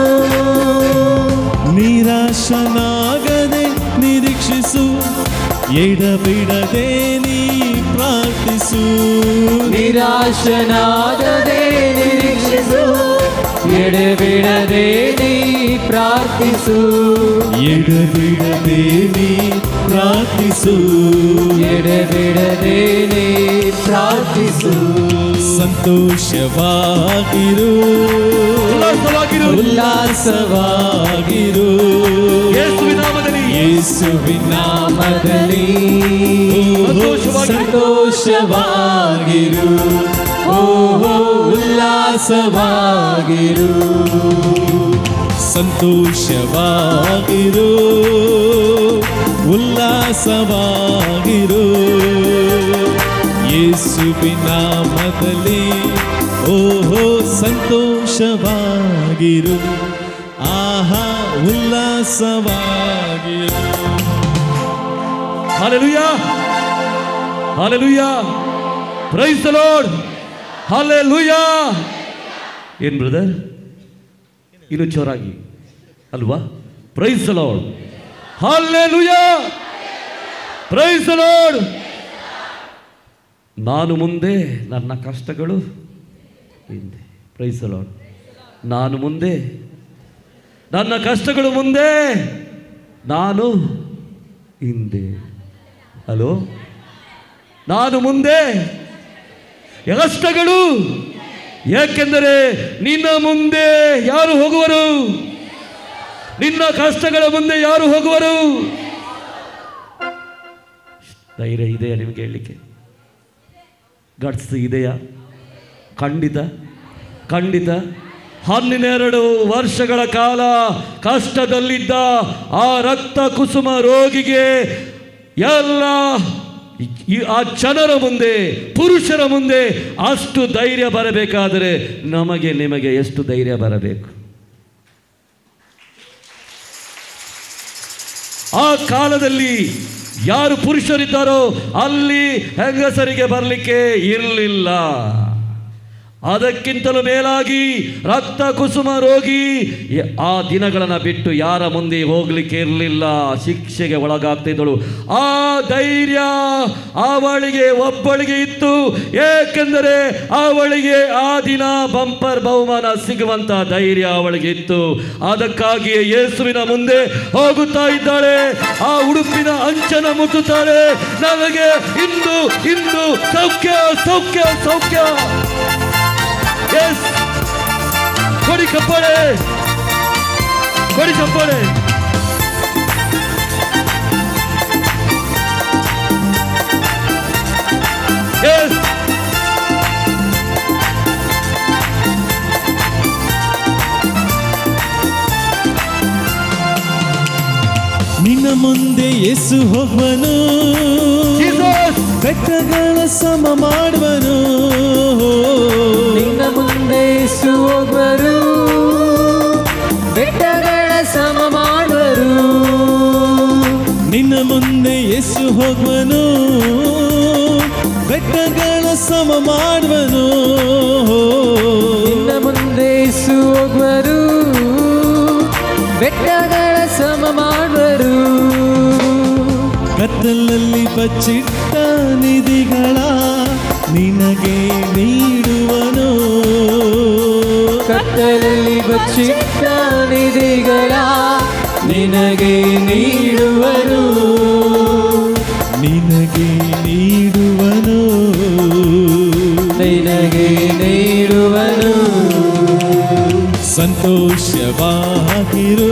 ನಿರಾಶನಾಗದೆ ನಿರೀಕ್ಷಿಸು ಎಡಬಿಡದೆ ನೀ ಪ್ರಾರ್ಥಿಸು ನಿರಾಶನಾಗದೆ ನಿರೀಕ್ಷಿಸು ಎಡೆಬಿಡದೆ ನೀ ಪ್ರಾರ್ಥಿಸು ಎಡಬಿಡದೆ ನೀ ಪ್ರಾರ್ಥಿಸು ಎಡೆಬಿಡದೆ ನೀ ಪ್ರಾರ್ಥಿಸು ಸಂತೋಷವಾಗಿರು ಉಲ್ಲಾಸವಾಗಿರು ಉಲ್ಲಾಸವಾಗಿರು ಯೇಸುವಿನ ನಾಮದಲ್ಲಿ ಯೇಸುವಿನ ನಾಮದಲ್ಲಿ ಸಂತೋಷವಾಗಿರು. ಸಂತೋಷವಾಗಿರು ಓಹೋ ಉಲ್ಲಾಸವಾಗಿರು ಸಂತೋಷವಾಗಿರು ಉಲ್ಲಾಸವಾಗಿರು ಯೇಸುವಿನ ನಾಮದಲ್ಲಿ ಓಹೋ ಸಂತೋಷವಾಗಿರು ಆಹಾ ಉಲ್ಲಾಸವಾಗಿರು hallelujah hallelujah praise the Lord hallelujah ಏನ್ ಬ್ರದರ್ ಇನ್ನು ಜೋರಾಗಿ ಅಲ್ವಾ praise the Lord hallelujah praise the Lord ನಾನು ಮುಂದೆ ನನ್ನ ಕಷ್ಟಗಳು ಹಿಂದೆ ಪ್ರೈಸ್ ದ ಲಾರ್ಡ್ ನಾನು ಮುಂದೆ ನನ್ನ ಕಷ್ಟಗಳು ಮುಂದೆ ನಾನು ಹಿಂದೆ ಹಲೋ ನಾನು ಮುಂದೆ ಕಷ್ಟಗಳು ಏಕೆಂದರೆ ನಿನ್ನ ಮುಂದೆ ಯಾರು ಹೋಗುವರು ನಿನ್ನ ಕಷ್ಟಗಳ ಮುಂದೆ ಯಾರು ಹೋಗುವರು ಧೈರ್ಯ ಇದೆಯಾ ನಿಮಗೆ ಹೇಳಲಿಕ್ಕೆ ಗಟ್ಸ್ ಇದೆಯಾ ಖಂಡಿತ ಖಂಡಿತ ಹನ್ನೆರಡು ವರ್ಷಗಳ ಕಾಲ ಕಷ್ಟದಲ್ಲಿದ್ದ ಆ ರಕ್ತ ಕುಸುಮ ರೋಗಿಗೆ ಎಲ್ಲ ಈ- ಆ ಜನರ ಮುಂದೆ ಪುರುಷರ ಮುಂದೆ ಅಷ್ಟು ಧೈರ್ಯ ಬರಬೇಕಾದರೆ ನಮಗೆ ನಿಮಗೆ ಎಷ್ಟು ಧೈರ್ಯ ಬರಬೇಕು ಆ ಕಾಲದಲ್ಲಿ ಯಾರು ಪುರುಷರಿದ್ದಾರೋ ಅಲ್ಲಿ ಹೆಂಗಸರಿಗೆ ಬರಲಿಕ್ಕೆ ಇರಲಿಲ್ಲ ಅದಕ್ಕಿಂತಲೂ ಮೇಲಾಗಿ ರಕ್ತ ಕುಸುಮ ರೋಗಿ ಯ- ಆ ದಿನಗಳನ್ನು ಬಿಟ್ಟು ಯಾರ ಮುಂದೆ ಹೋಗ್ಲಿಕ್ಕೆ ಇರಲಿಲ್ಲ ಶಿಕ್ಷೆಗೆ ಒಳಗಾಗ್ತಿದ್ದಳು ಆ ಧೈರ್ಯ ಅವಳಿಗೆ ಒಬ್ಬಳಿಗೆ ಇತ್ತು ಏಕೆಂದರೆ ಅವಳಿಗೆ ಆ ದಿನ ಬಂಪರ್ ಬಹುಮಾನ ಸಿಗುವಂತ ಧೈರ್ಯ ಅವಳಿಗೆ ಇತ್ತು ಅದಕ್ಕಾಗಿಯೇ ಯೇಸುವಿನ ಮುಂದೆ ಹೋಗುತ್ತಾ ಇದ್ದಾಳೆ ಆ ಉಡುಪಿನ ಅಂಚನ ಮುಟ್ಟುತ್ತಾಳೆ ನನಗೆ ಇಂದು ಇಂದು ಸೌಖ್ಯ ಸೌಖ್ಯ ಸೌಖ್ಯ ಎಸ್ ಕೊಡಿ ಕಪ್ಪಳೆ ಕೊಡಿ ಕಪ್ಪಳೆ ಎಸ್ ನಿನ್ನ ಮುಂದೆ ಯೇಸು ಹೋಗುವನು ಜೀಸಸ್ ಬೆಟ್ಟಗಳ ಸಮ ಮಾಡುವನು ನಿನ್ನ ಮುಂದೆ ಯೇಸು ಹೋಗುವರು ಬೆಟ್ಟಗಳ ಸಮ ಮಾಡುವರು ನಿನ್ನ ಮುಂದೆ ಯೇಸು ಹೋಗುವನು ಬೆಟ್ಟ ಬೆಟ್ಟಗಳ ಸಮ ಮಾಡುವನು ನಿನ್ನ ಮುಂದೆ ಯೇಸು ಹೋಗುವರು ಬೆಟ್ಟಗಳ ಸಮ ಮಾಡುವರು ಕತ್ತಲಲ್ಲಿ ಬಚ್ಚಿಟ್ಟ ನಿಧಿಗಳ ನಿನಗೆ ನೀಡುವನು ಕತ್ತಲಲ್ಲಿ ಬಚ್ಚಿಟ್ಟ ನಿಧಿಗಳ ನಿನಗೆ ನೀಡುವರು ನಿನಗೆ ನೀಡುವನು ನಿನಗೆ ನೀಡುವನು ಸಂತೋಷವಾಗಿರು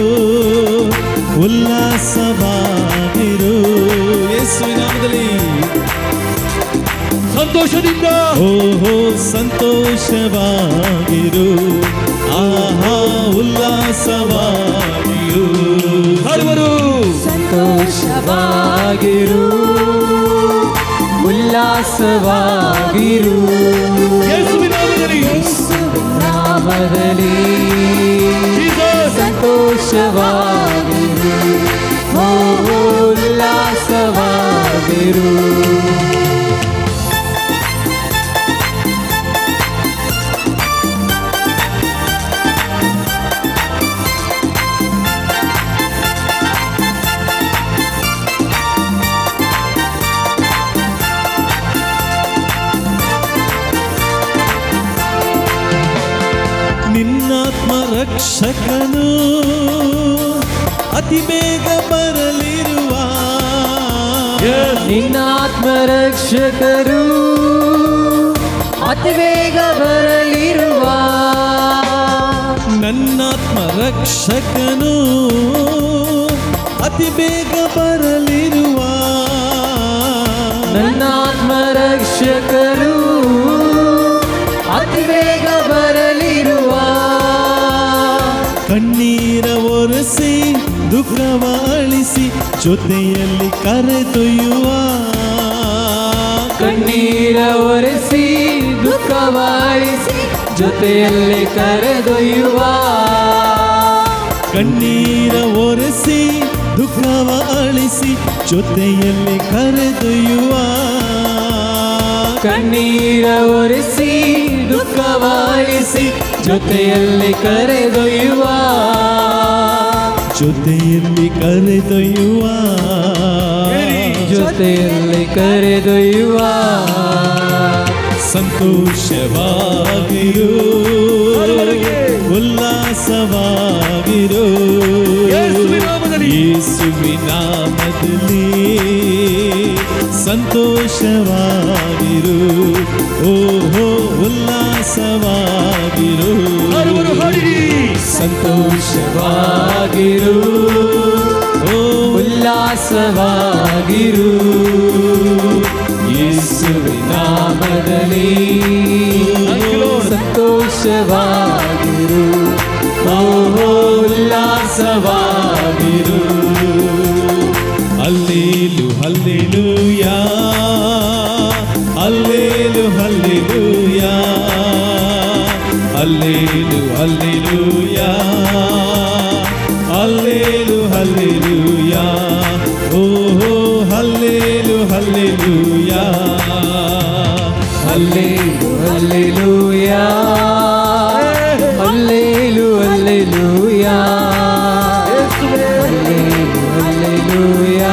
ಉಲ್ಲಾಸವಾಗಿರು ಯೇಸುವಿನ ನಾಮದಲ್ಲಿ ಸಂತೋಷದಿಂದ ಓಹೋ ಸಂತೋಷವಾಗಿರು ಆಹಾ ಉಲ್ಲಾಸವಾಗಿರು ಹಾಡುವರು ಸಂತೋಷವಾಗಿರು ಉಲ್ಲಾಸವಾಗಿರು ಯೇಸುವಿನ ನಾಮದಲ್ಲಿ ನಾಮದಲ್ಲಿ Jesus. ಸಂತೋಷವಾಗಿರು ಓ ಉಲ್ಲಾಸವಾಗಿರು ನಿನ್ನಾತ್ಮ ರಕ್ಷಕನು ಅತಿ ಬೇಗ ಬರಲಿರುವ Yes. ನಿನ್ನ ಆತ್ಮರಕ್ಷಕರು ಅತಿ ಬೇಗ ಬರಲಿರುವ ನನ್ನಾತ್ಮ ರಕ್ಷಕನು ಅತಿ ಬೇಗ ಬರಲಿರುವ ನನ್ನ ಆತ್ಮರಕ್ಷಕರು ಅತಿ ಬೇಗ ಬರಲಿರುವ ಕಣ್ಣೀರ ಒರೆಸಿ ದುಃಖವ ಅಳಿಸಿ ಜೊತೆಯಲ್ಲಿ ಕರೆದೊಯ್ಯುವ ಕಣ್ಣೀರ ಒರೆಸಿ ದುಃಖವಾಳಿಸಿ ಜೊತೆಯಲ್ಲಿ ಕರೆದೊಯ್ಯುವ ಕಣ್ಣೀರ ಒರೆಸಿ ದುಃಖವ ಅಳಿಸಿ ಜೊತೆಯಲ್ಲಿ ಕರೆದೊಯ್ಯುವ ಕಣ್ಣೀರ ಒರೆಸಿ ದುಃಖವಾಳಿಸಿ ಜೊತೆಯಲ್ಲಿ ಕರೆದೊಯ್ಯುವ ಜೊತೆಯಲ್ಲಿ ಕರೆದೊಯ್ಯುವ ಜೊತೆಯಲ್ಲಿ ಕರೆದೊಯ್ಯುವ ಸಂತೋಷವಾಗಿರು ಉಲ್ಲಾಸವಾಗಿರು ಯೇಸುವಿನ ನಾಮದಲ್ಲಿ. ಯೇಸುವಿನ ನಾಮದಲ್ಲಿ ಸಂತೋಷವಾಗಿರು ಓಹೋ ಉಲ್ಲಾಸವಾಗಿರು ಹಾಡುವರು ಹಾಡಿರಿ ಸಂತೋಷವಾಗಿರು ಓ ಉಲ್ಲಾಸವಾಗಿರು ಯೇಸುವಿನ ನಾಮದಲ್ಲಿ Thank you, Lord. ಸಂತೋಷವಾಗಿರು ಓ ಉಲ್ಲಾಸವಾಗಿರು hallelu hallelujah hallelu hallelujah hallelu hallelujah hallelu hallelujah ಓಹೋ hallelu hallelujah hallelu hallelujah hallelu hallelujah hallelu hallelujah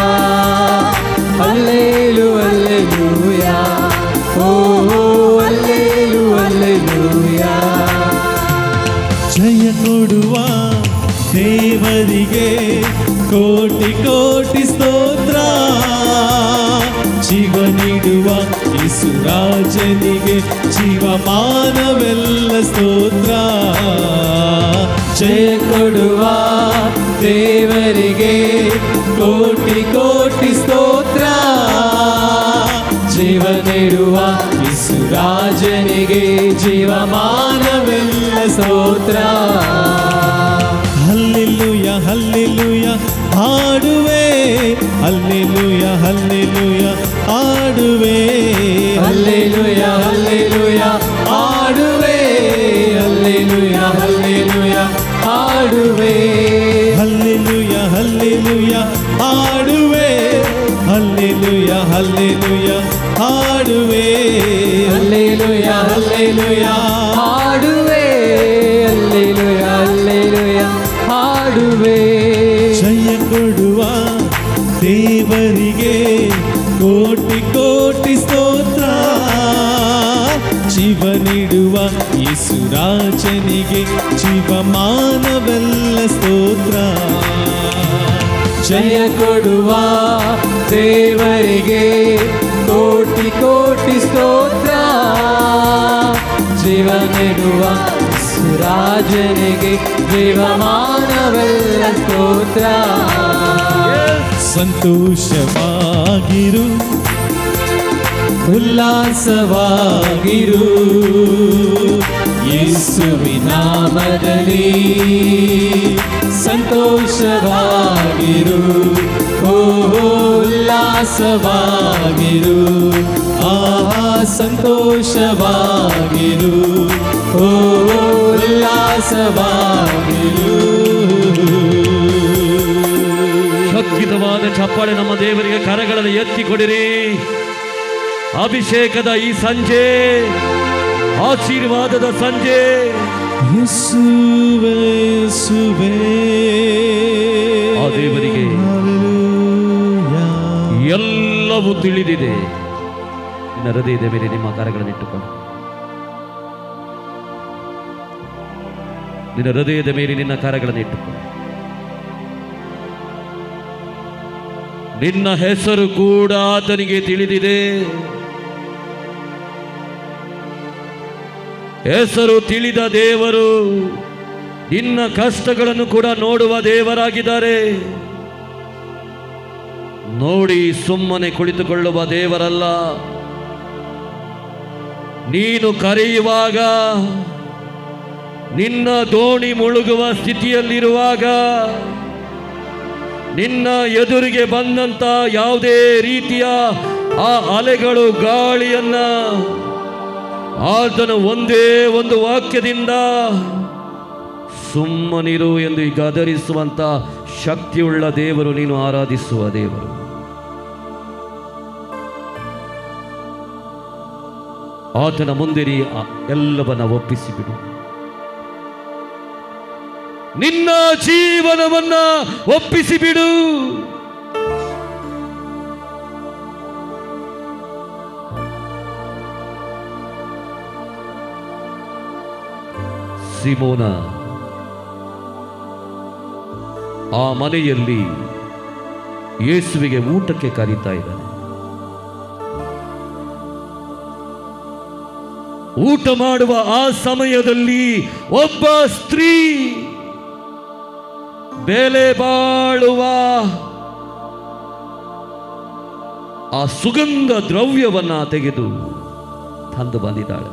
hallelu hallelujah ಓ ಹಲ್ಲೇಲು ಹಲ್ಲೆಲೂಯಾ ಜಯ ಕೊಡುವ ದೇವರಿಗೆ ಕೋಟಿ ಕೋಟಿ ಸ್ತೋತ್ರ ಜೀವ ನೀಡುವ ಯೇಸುರಾಜನಿಗೆ ಜೀವಮಾನವೆಲ್ಲ ಸ್ತೋತ್ರ ಜಯ ಕೊಡುವ ದೇವರಿಗೆ ಕೋಟಿ ಕೋಟಿ ಸ್ತೋತ್ರ ಜೀವ ನೀಡುವ ರಾಜನಿಗೆ ಜೀವಮಾನವೆಲ್ಲ ಸ್ತೋತ್ರ ಹಲ್ಲೆಲೂಯ ಹಲ್ಲೆಲೂಯ ಹಾಡುವೆ ಹಲ್ಲೆಲೂಯ ಹಲ್ಲೆಲೂಯ ಹಾಡುವೆ ಹಲ್ಲೆಲೂಯ ಹಲ್ಲೆಲೂಯ ಹಾಡುವೆ ಹಲ್ಲೆಲೂಯ ಹಲ್ಲೆಲೂಯ ಹಾಡುವೆ ಹಲ್ಲೆಲೂಯ ಹಲ್ಲೆಲೂಯ ಹಾಡುವೆ ಹಲ್ಲೆಲೂಯ ಹಲ್ಲೆಲುಯ ಹಲ್ಲೆಲುಯ ಹಾಡುವೆ ಹಲ್ಲೇಲುಯ ಹಲ್ಲೇಲುಯ ಹಾಡುವೆ ಹಲ್ಲೇಲುಯ ಹಲ್ಲೇಲುಯ ಹಾಡುವೆ ಜಯ ಕೊಡುವ ದೇವರಿಗೆ ಕೋಟಿ ಕೋಟಿ ಸ್ತೋತ್ರ ಜೀವ ನೀಡುವ ಯೇಸುರಾಜನಿಗೆ ಜೀವಮಾನವೆಲ್ಲ ಸ್ತೋತ್ರ ಜಯ ಕೊಡುವ ದೇವರಿಗೆ ಕೋಟಿ ಕೋಟಿ ಸ್ತೋತ್ರ ಜೀವ ನೀಡುವ ಸುರಾಜನಿಗೆ ಜೀವಮಾನವೆಲ್ಲ ಸ್ತೋತ್ರ ಸಂತೋಷವಾಗಿರು ಉಲ್ಲಾಸವಾಗಿರು ಯೇಸುವಿನಾಮದಲ್ಲಿ ಸಂತೋಷವಾಗಿರು ಓ ಉಲ್ಲಾಸವಾಗಿರು ಆಹಾ ಸಂತೋಷವಾಗಿರು ಓ ಉಲ್ಲಾಸವಾಗಿರು ಶಕ್ತಿತವಾದ ಚಪ್ಪಾಳೆ ನಮ್ಮ ದೇವರಿಗೆ ಕರಗಳನ್ನು ಎತ್ತಿ ಕೊಡಿರಿ ಅಭಿಷೇಕದ ಈ ಸಂಜೆ ಆಶೀರ್ವಾದದ ಸಂಜೆ ಯೇಸುವೆ ಯೇಸುವೆ ಆ ದೇವರಿಗೆ ಹಲ್ಲೆಲೂಯಾ. ಎಲ್ಲವೂ ತಿಳಿದಿದೆ ನಿನ್ನ ಹೃದಯದ ಮೇಲೆ ನಿಮ್ಮ ಕರಗಳನ್ನು ಇಟ್ಟುಕೊಂಡು ನಿನ್ನ ಹೃದಯದ ಮೇಲೆ ನಿನ್ನ ಕರಗಳನ್ನು ಇಟ್ಟುಕೊಂಡು ನಿನ್ನ ಹೆಸರು ಕೂಡ ಆತನಿಗೆ ತಿಳಿದಿದೆ ಹೆಸರು ತಿಳಿದ ದೇವರು ನಿನ್ನ ಕಷ್ಟಗಳನ್ನು ಕೂಡ ನೋಡುವ ದೇವರಾಗಿದ್ದಾರೆ ನೋಡಿ ಸುಮ್ಮನೆ ಕುಳಿತುಕೊಳ್ಳುವ ದೇವರಲ್ಲ ನೀನು ಕರೆಯುವಾಗ ನಿನ್ನ ದೋಣಿ ಮುಳುಗುವ ಸ್ಥಿತಿಯಲ್ಲಿರುವಾಗ ನಿನ್ನ ಎದುರಿಗೆ ಬಂದಂತ ಯಾವುದೇ ರೀತಿಯ ಆ ಅಲೆಗಳು ಗಾಳಿಯನ್ನ ಆತನ ಒಂದೇ ಒಂದು ವಾಕ್ಯದಿಂದ ಸುಮ್ಮನಿರು ಎಂದು ಈಗ ಗದರಿಸುವಂತ ಶಕ್ತಿಯುಳ್ಳ ದೇವರು ನೀನು ಆರಾಧಿಸುವ ದೇವರು ಆತನ ಮುಂದೆ ನೀ ಆ ಎಲ್ಲವನ್ನ ಒಪ್ಪಿಸಿಬಿಡು ನಿನ್ನ ಜೀವನವನ್ನ ಒಪ್ಪಿಸಿಬಿಡು ಸಿಮೋನ ಆ ಮನೆಯಲ್ಲಿ ಯೇಸುವಿಗೆ ಊಟಕ್ಕೆ ಕರೀತಾ ಇದ್ದಾನೆ ಊಟ ಮಾಡುವ ಆ ಸಮಯದಲ್ಲಿ ಒಬ್ಬ ಸ್ತ್ರೀ ಬೆಲೆ ಬಾಳುವ ಆ ಸುಗಂಧ ದ್ರವ್ಯವನ್ನ ತೆಗೆದು ತಂದು ಬಂದಿದ್ದಾಳೆ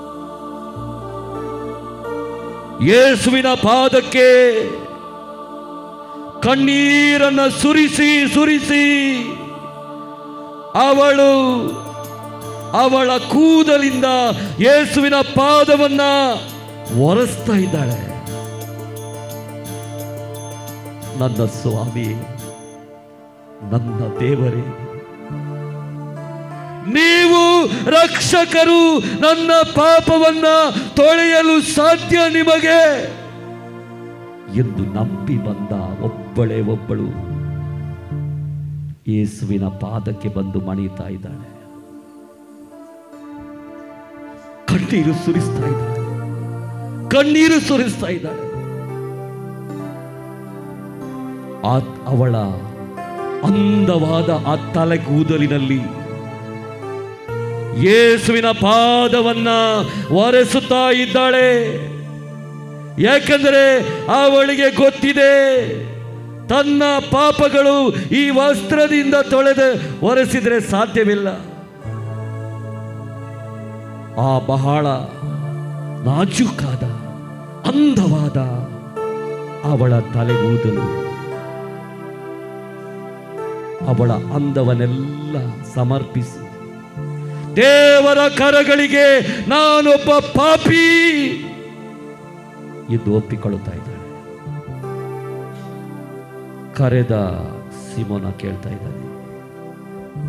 ಯೇಸುವಿನ ಪಾದಕ್ಕೆ ಕಣ್ಣೀರನ್ನ ಸುರಿಸಿ ಸುರಿಸಿ ಅವಳು ಅವಳ ಕೂದಲಿಂದ ಯೇಸುವಿನ ಪಾದವನ್ನ ಒರೆಸ್ತಾ ಇದ್ದಾಳೆ ನನ್ನ ಸ್ವಾಮಿ ನನ್ನ ದೇವರೇ ನೀವು ರಕ್ಷಕರು ನನ್ನ ಪಾಪವನ್ನ ತೊಳೆಯಲು ಸಾಧ್ಯ ನಿಮಗೆ ಎಂದು ನಂಬಿ ಬಂದ ಒಬ್ಬಳೇ ಒಬ್ಬಳು ಯೇಸುವಿನ ಪಾದಕ್ಕೆ ಬಂದು ಮಣಿತಾ ಇದ್ದಾಳೆ ಕಣ್ಣೀರು ಸುರಿಸ್ತಾ ಇದ್ದಾಳೆ ಕಣ್ಣೀರು ಸುರಿಸ್ತಾ ಇದ್ದಾಳೆ ಆ ಅವಳ ಅಂದವಾದ ಆ ತಲೆಗೂದಲಿನಲ್ಲಿ ಯೇಸುವಿನ ಪಾದವನ್ನ ಒರೆಸುತ್ತಾ ಇದ್ದಾಳೆ ಯಾಕಂದರೆ ಅವಳಿಗೆ ಗೊತ್ತಿದೆ ತನ್ನ ಪಾಪಗಳು ಈ ವಸ್ತ್ರದಿಂದ ತೊಳೆದು ಒರೆಸಿದ್ರೆ ಸಾಧ್ಯವಿಲ್ಲ ಆ ಬಹಳ ನಾಜೂಕಾದ ಅಂದವಾದ ಅವಳ ತಲೆಗೂದಲು ಅವಳ ಅಂದವನ್ನೆಲ್ಲ ಸಮರ್ಪಿಸಿ ದೇವರ ಕರಗಳಿಗೆ ನಾನೊಬ್ಬ ಪಾಪಿ ಎಂದು ಒಪ್ಪಿಕೊಳ್ಳುತ್ತಾ ಇದ್ದಾಳೆ ಕರೆದ ಸಿಮೋನ ಕೇಳ್ತಾ ಇದ್ದಾನೆ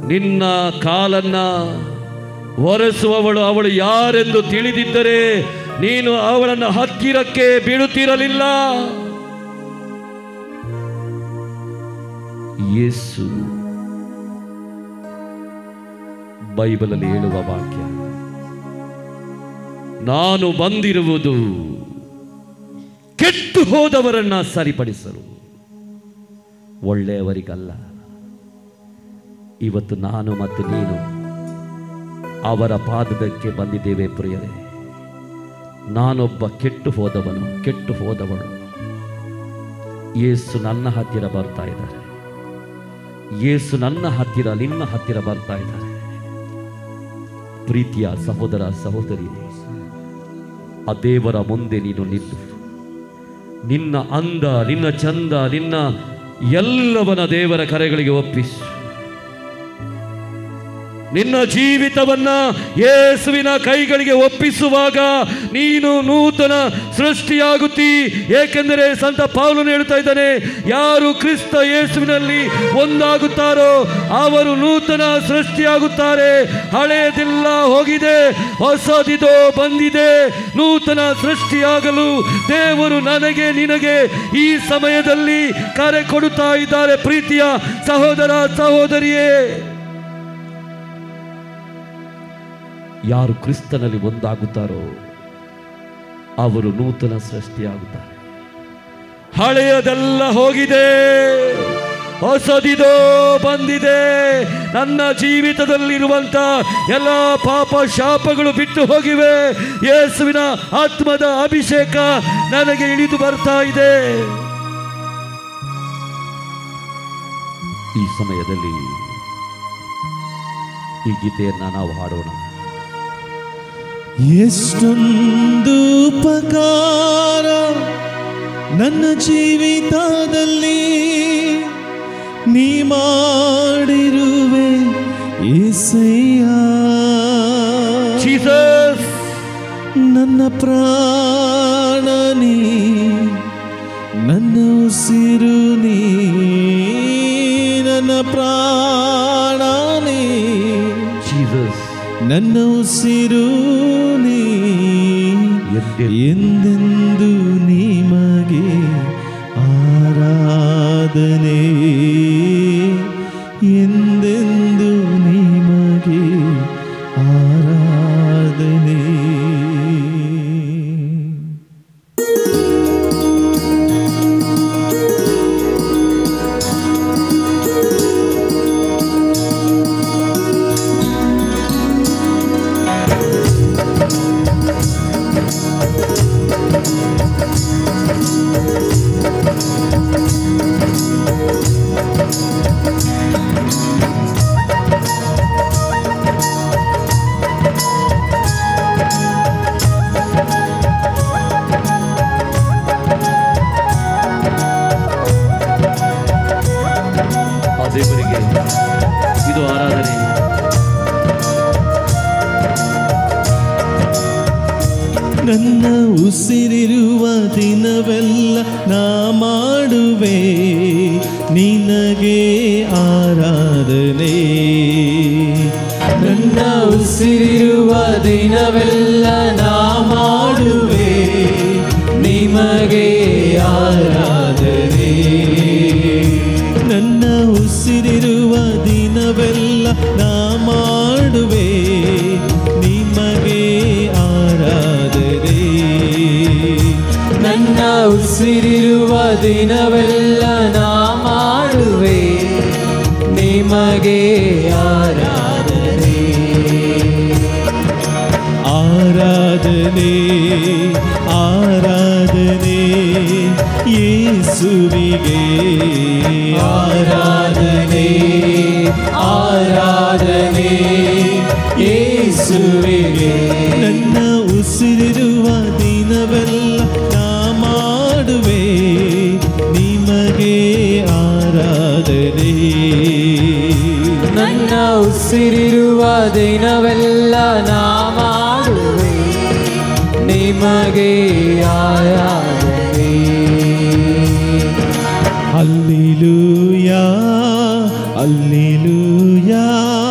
ನಿನ್ನ ಕಾಲನ್ನ ಒರೆಸುವವಳು ಅವಳು ಯಾರೆಂದು ತಿಳಿದಿದ್ದರೆ ನೀನು ಅವಳನ್ನು ಹತ್ತಿರಕ್ಕೆ ಬೀಳುತ್ತಿರಲಿಲ್ಲ ಯೇಸು ಬೈಬಲಲ್ಲಿ ಹೇಳುವ ವಾಕ್ಯ ನಾನು ಬಂದಿರುವುದು ಕೆಟ್ಟು ಹೋದವರನ್ನ ಸರಿಪಡಿಸಲು ಒಳ್ಳೆಯವರಿಗಲ್ಲ ಇವತ್ತು ನಾನು ಮತ್ತು ನೀನು ಅವರ ಪಾದಕ್ಕೆ ಬಂದಿದ್ದೇವೆ ಪ್ರಿಯರೇ ನಾನೊಬ್ಬ ಕೆಟ್ಟು ಹೋದವನು ಕೆಟ್ಟು ಹೋದವಳು ಯೇಸು ನನ್ನ ಹತ್ತಿರ ಬರ್ತಾ ಇದ್ದಾರೆ ಯೇಸು ನನ್ನ ಹತ್ತಿರ ನಿನ್ನ ಹತ್ತಿರ ಬರ್ತಾ ಇದ್ದಾರೆ ಪ್ರೀತಿಯ ಸಹೋದರ ಸಹೋದರಿ ಆ ದೇವರ ಮುಂದೆ ನೀನು ನಿಲ್ಲು ನಿನ್ನ ಅಂದ ನಿನ್ನ ಚಂದ ನಿನ್ನ ಎಲ್ಲವನ ದೇವರ ಕರೆಗಳಿಗೆ ಒಪ್ಪಿಸು ನಿನ್ನ ಜೀವಿತವನ್ನ ಯೇಸುವಿನ ಕೈಗಳಿಗೆ ಒಪ್ಪಿಸುವಾಗ ನೀನು ನೂತನ ಸೃಷ್ಟಿಯಾಗುತ್ತಿ ಏಕೆಂದರೆ ಸಂತ ಪೌಲನು ಹೇಳ್ತಾ ಇದ್ದಾನೆ ಯಾರು ಕ್ರಿಸ್ತ ಯೇಸುವಿನಲ್ಲಿ ಒಂದಾಗುತ್ತಾರೋ ಅವರು ನೂತನ ಸೃಷ್ಟಿಯಾಗುತ್ತಾರೆ ಹಳೆಯದೆಲ್ಲ ಹೋಗಿದೆ ಹೊಸದಿದೋ ಬಂದಿದೆ ನೂತನ ಸೃಷ್ಟಿಯಾಗಲು ದೇವರು ನನಗೆ ನಿನಗೆ ಈ ಸಮಯದಲ್ಲಿ ಕರೆ ಕೊಡುತ್ತಾ ಇದ್ದಾರೆ ಪ್ರೀತಿಯ ಸಹೋದರ ಸಹೋದರಿಯೇ ಯಾರು ಕ್ರಿಸ್ತನಲ್ಲಿ ಒಂದಾಗುತ್ತಾರೋ ಅವರು ನೂತನ ಸೃಷ್ಟಿಯಾಗುತ್ತಾರೆ ಹಳೆಯದೆಲ್ಲ ಹೋಗಿದೆ ಹೊಸದಿದೋ ಬಂದಿದೆ ನನ್ನ ಜೀವಿತದಲ್ಲಿರುವಂತ ಎಲ್ಲ ಪಾಪ ಶಾಪಗಳು ಬಿಟ್ಟು ಹೋಗಿವೆ ಯೇಸುವಿನ ಆತ್ಮದ ಅಭಿಷೇಕ ನನಗೆ ಇಳಿದು ಬರ್ತಾ ಇದೆ ಈ ಸಮಯದಲ್ಲಿ ಈ ಗೀತೆಯನ್ನ ನಾವು ಹಾಡೋಣ ಎಷ್ಟೊಂದು ಉಪಕಾರ ನನ್ನ ಜೀವಿತದಲ್ಲಿ ನೀ ಮಾಡಿರುವೆ ಏಸಯ್ಯ ಜೀಸಸ್ ನನ್ನ ಪ್ರಾಣ ನೀ ನನ್ನ ಉಸಿರು ನೀ ನನ್ನ ಪ್ರಾಣ ನೀ ಜೀಸಸ್ ನನ್ನ ಉಸಿರು ನೀ ಎಂದೆಂದು ಎಂದೆಂದು ನಿಮಗೆ ಆರಾಧನೆ ಎಂದೆಂದು ನಿಮಗೆ ಆರಾಧನೆ ಆ ದೇವರಿಗೆ ಇದು ಆರಾಧನೆ ನನ್ನ ಉಸಿರಿರುವ ದಿನವೆಲ್ಲ ನಾ ಮಾಡುವೆ ನಿನಗೆ ಆರಾಧನೆ ನನ್ನ ಉಸಿರಿರುವ ದಿನವೆಲ್ಲ ನಾ ಮಾಡುವೆ ನಿಮಗೆ ಆರಾಧನೆ ನನ್ನ ಉಸಿರಿರುವ ದಿನವೆಲ್ಲ ನಾ ಮಾಡುವೆ ನಿಮಗೆ ಆರಾಧನೆ ನನ್ನ ಉಸಿರಿರುವ ದಿನವೆಲ್ಲ ನಾ ಮಾಡುವೆ ನಿಮಗೆ ಆರಾಧನೆ ಆರಾಧನೆ ಆರಾಧನೆ ಯೇಸುವಿಗೆ ಆರಾಧನೆ ಆರಾಧನೆ ಯೇಸುವಿಗೆ ನನ್ನ ಉಸಿರಿರುವ ದಿನವೆಲ್ಲ ನಾ ಮಾಡುವೆ ನಿಮಗೆ ಆರಾಧನೆ ನನ್ನ ಉಸಿರಿರುವ ದಿನವೆಲ್ಲ ನಾ ಮಾಡುವೆ ನಿಮಗೆ ಆರಾಧನೆ hallelujah hallelujah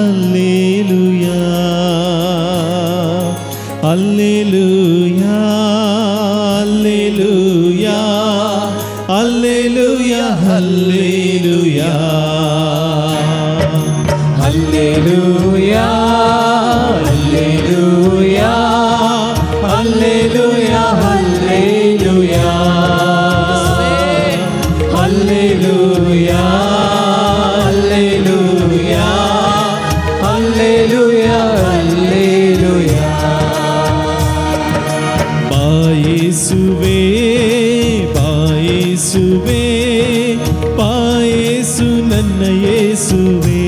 hallelujah hallelujah hallelujah hallelujah hallelujah hallelujah hallelujah hallelujah hallelujah hallelujah hallelujah hallelujah ಬಾಯೇಸುವೆ ಬಾಯೇಸುವೆ ಬಾಯೇಸು ನನ್ನ ಯೇಸುವೆ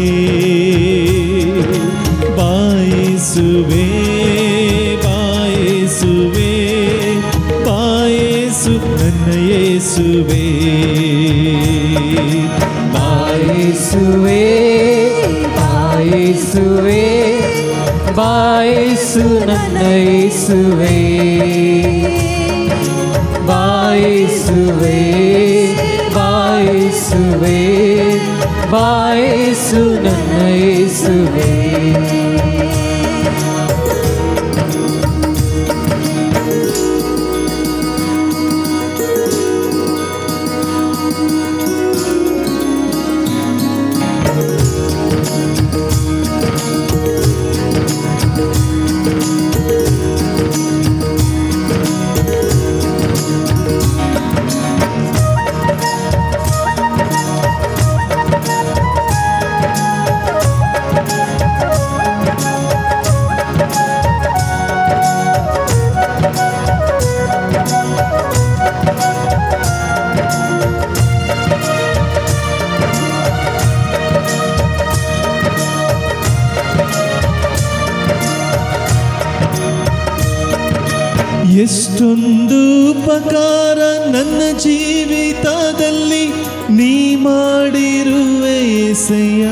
ಬಾಯೇಸುವೆ ಬಾಯೇಸುವೆ ಬಾಯೇಸು ನನ್ನ ಯೇಸುವೆ ಬಾಯಿಸುವೆ ಬಾಯಿಸುವೆ ಬಾಯಿಸು ನನ್ನ ಯೇಸುವೆ ಬಾಯಿಸುವೆ ಬಾಯಿಸುವೆ ಬಾಯಿಸು ನನ್ನ ಯೇಸುವೆ ಎಷ್ಟೊಂದು ಉಪಕಾರ ನನ್ನ ಜೀವಿತದಲ್ಲಿ ನೀ ಮಾಡಿರುವೆ ಎಸೆಯ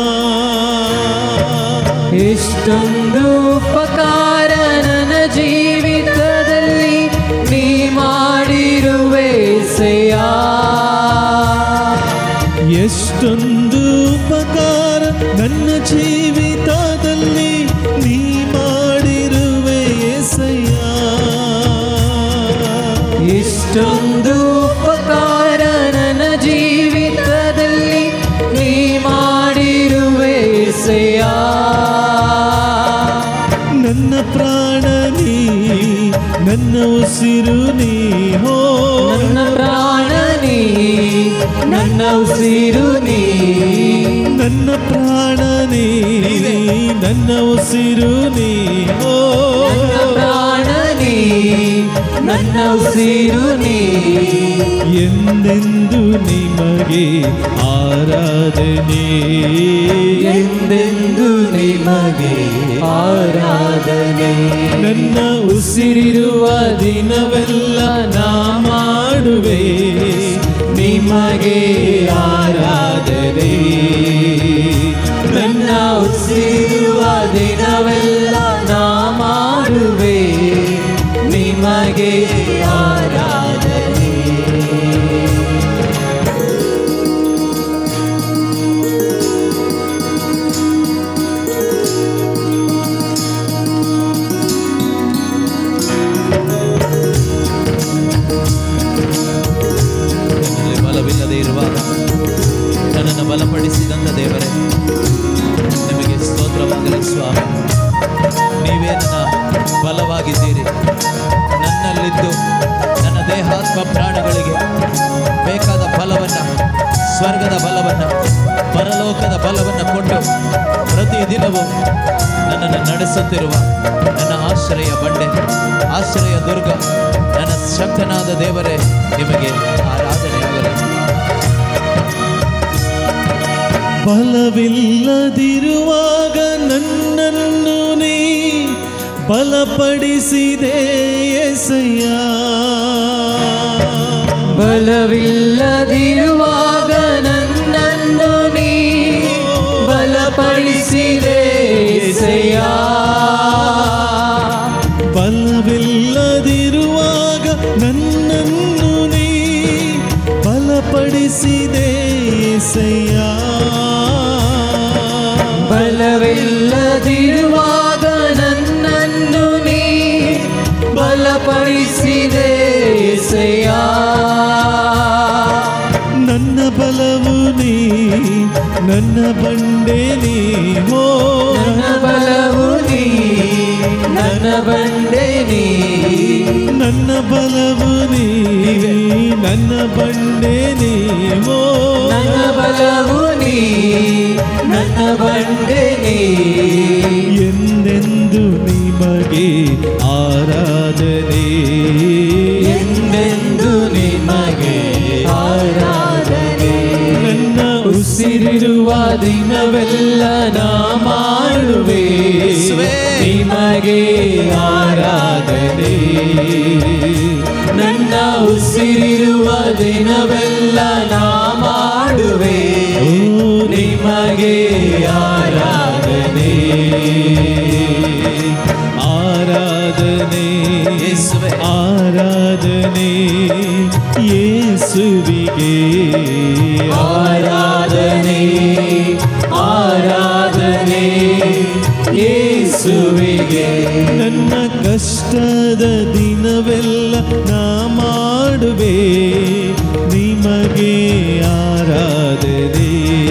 ಎಷ್ಟೊಂದು ಉಪಕಾರ ನನ್ನ ಜೀವಿತದಲ್ಲಿ ನೀ ಮಾಡಿರುವೆ ಸೆಯ ಎಷ್ಟೊಂದು ಉಪಕಾರ ನನ್ನ ಜೀವಿತದಲ್ಲಿ ನೀ ಮಾಡಿರುವೆ ಎಸೆಯ ಇಷ್ಟೊಂದು ಉಪಕಾರ ನನ್ನ ಜೀವಿತದಲ್ಲಿ ನೀ ಮಾಡಿರುವೆ ಸೆಯ ನನ್ನ ಪ್ರಾಣ ನೀ ನನ್ನ ಉಸಿರು ನೀ ಹೋ ನನ್ನ ಪ್ರಾಣ ನೀ ನನ್ನ ಉಸಿರು ನೀ ನನ್ನ ಪ್ರಾಣ ನೀ ನನ್ನ ಉಸಿರು ನೀ ಓ ನನ್ನ ಪ್ರಾಣ ನೀ ನನ್ನ ಉಸಿರು ನೀ ಎಂದೆಂದು ನಿಮಗೆ ಆರಾಧನೆ ಎಂದೆಂದು ನಿಮಗೆ ಆರಾಧನೆ ನನ್ನ ಉಸಿರಿರುವ ದಿನವೆಲ್ಲ ನಾ ಮಾಡುವೆ ನಿಮಗೆ ಆರಾಧನೆ ನನ್ನ ಉಸಿರುವ ದಿನವೆಲ್ಲ ನಾ ಮಾಡುವೆ ನಿಮಗೆ ಆರಾಧನೆ ನನ್ನಲ್ಲಿ ಬಲವಿಲ್ಲದೆ ಇರುವಾಗ ನನ್ನನ್ನು ಬಲಪಡಿಸಿದಂಥ ದೇವರೇ ನಿಮಗೆ ಸ್ತೋತ್ರವಾಗಲಿ ಸ್ವಾಮಿ ನೀವೇ ನನ್ನ ಬಲವಾಗಿದ್ದೀರಿ ನನ್ನಲ್ಲಿದ್ದು ನನ್ನ ದೇಹಾತ್ಮ ಪ್ರಾಣಗಳಿಗೆ ಬೇಕಾದ ಬಲವನ್ನು ಸ್ವರ್ಗದ ಬಲವನ್ನು ಪರಲೋಕದ ಬಲವನ್ನು ಕೊಟ್ಟು ಪ್ರತಿದಿನವೂ ನನ್ನನ್ನು ನಡೆಸುತ್ತಿರುವ ನನ್ನ ಆಶ್ರಯ ಬಂಡೆ ಆಶ್ರಯ ದುರ್ಗ ನನ್ನ ಶಕ್ತನಾದ ದೇವರೇ ನಿಮಗೆ ಆರಾಧನೆಯಾಗಲಿ ಬಲವಿಲ್ಲದಿರುವಾಗ ನನ್ನನ್ನು ನೀ ಬಲಪಡಿಸಿದೆ ಎಸೆಯ ಬಲವಿಲ್ಲದಿರುವಾಗ ನನ್ನನ್ನು ನೀ ಬಲಪಡಿಸಿದೆ ಸೆಯ ಬಲವಿಲ್ಲದಿರುವಾಗ ನನ್ನನ್ನು ನೀ ಬಲಪಡಿಸಿದೆ ಎಸೆಯ ಬಲವೇ ಬಲವಿಲ್ಲದಿರುವಾಗ ನನ್ನನ್ನು ನೀ ಬಲಪಡಿಸಿದೆ ಎಸೆಯ ನನ್ನ ಬಲವು ನೀ ನನ್ನ ಬಂಡೆ ನೀ ಹೋ ನನ್ನ ಬಲವು ನೀ ನನ್ನ ಬಂಡೆ ನೀ ನನ್ನ ಬಲವು ನೀ ನನ್ನ ಬಂಡೆ ನೀ ಹೋ ನನ್ನ ಬಲವು ನೀ ನನ್ನ ಬಂಡೆ ನೀ ಎಂದೆಂದು ನಿಮಗೆ ಆರಾಧನೆ ಎಂದೆಂದು ನಿಮಗೆ ಆರಾಧನೆ ನನ್ನ ಉಸಿರಿರುವ ದಿನವೆಲ್ಲ ನಾ ಮಾಡುವೆ ನಿಮಗೆ ಆರಾಧನೆ ನನ್ನ ಉಸಿರಿರುವ ದಿನವೆಲ್ಲ ನಾ ಮಾಡುವೆ ನಿಮಗೆ ಆರಾಧನೆ ಆರಾಧನೆ ಯೇಸುವೆ. ಆರಾಧನೆ ಯೇಸುವಿಗೆ ಆರಾಧನೆ ಆರಾಧನೆ ಯೇಸುವಿಗೆ ನನ್ನ ಕಷ್ಟದ ದಿನವೆಲ್ಲ ನಾ ಮಾಡುವೆ ನಿಮಗೆ ಆರಾಧನೆ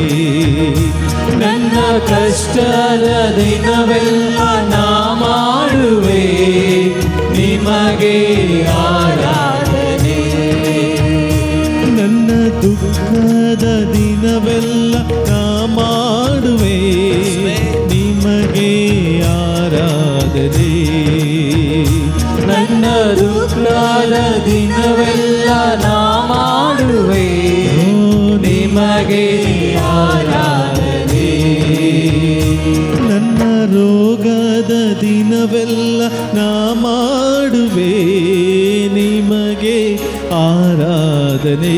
ನನ್ನ ಕಷ್ಟದ ದಿನವೆಲ್ಲ ನಾ ಮಾಡುವೆ ನಿಮಗೆ ಆರಾಧನೆ ನನ್ನ ದುಃಖದ ದಿನವೆಲ್ಲ ನಾ ಮಾಡುವೆ ನಿಮಗೆ ಆರಾಧನೆ ನನ್ನ ದುಃಖದ ದಿನವೆಲ್ಲ ನಾ ಮಾಡುವೆ ನಿಮಗೆ ಆರಾಧನೆ ನನ್ನ ರೋಗದ ದಿನವೆಲ್ಲ ನಾ ಮಾಡುವೆ ನಿಮಗೆ ಆರಾಧನೆ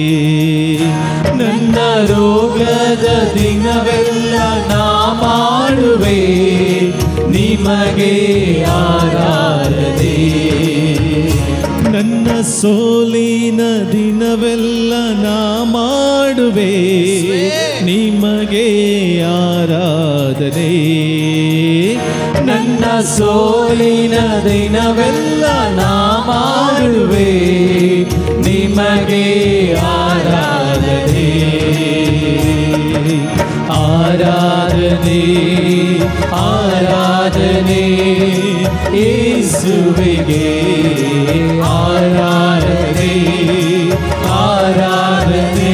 ನನ್ನ ರೋಗದ ದಿನವೆಲ್ಲ ನಾ ಮಾಡುವೆ ನಿಮಗೆ ಆರಾಧನೆ ನನ್ನ ಸೋಲಿನ ದಿನವೆಲ್ಲ ನಾ ಮಾಡುವೆ ನಿಮಗೆ ಆರಾಧನೆ ನನ್ನ ಸೋಲಿನ ದಿನವೆಲ್ಲ ನಾ ಮಾಡುವೆ ನಿಮಗೆ ಆರಾಧನೆ ಆರಾಧನೆ ಆರಾಧನೆ ಯೇಸುವಿಗೆ ಆರಾಧನೆ ಆರಾಧನೆ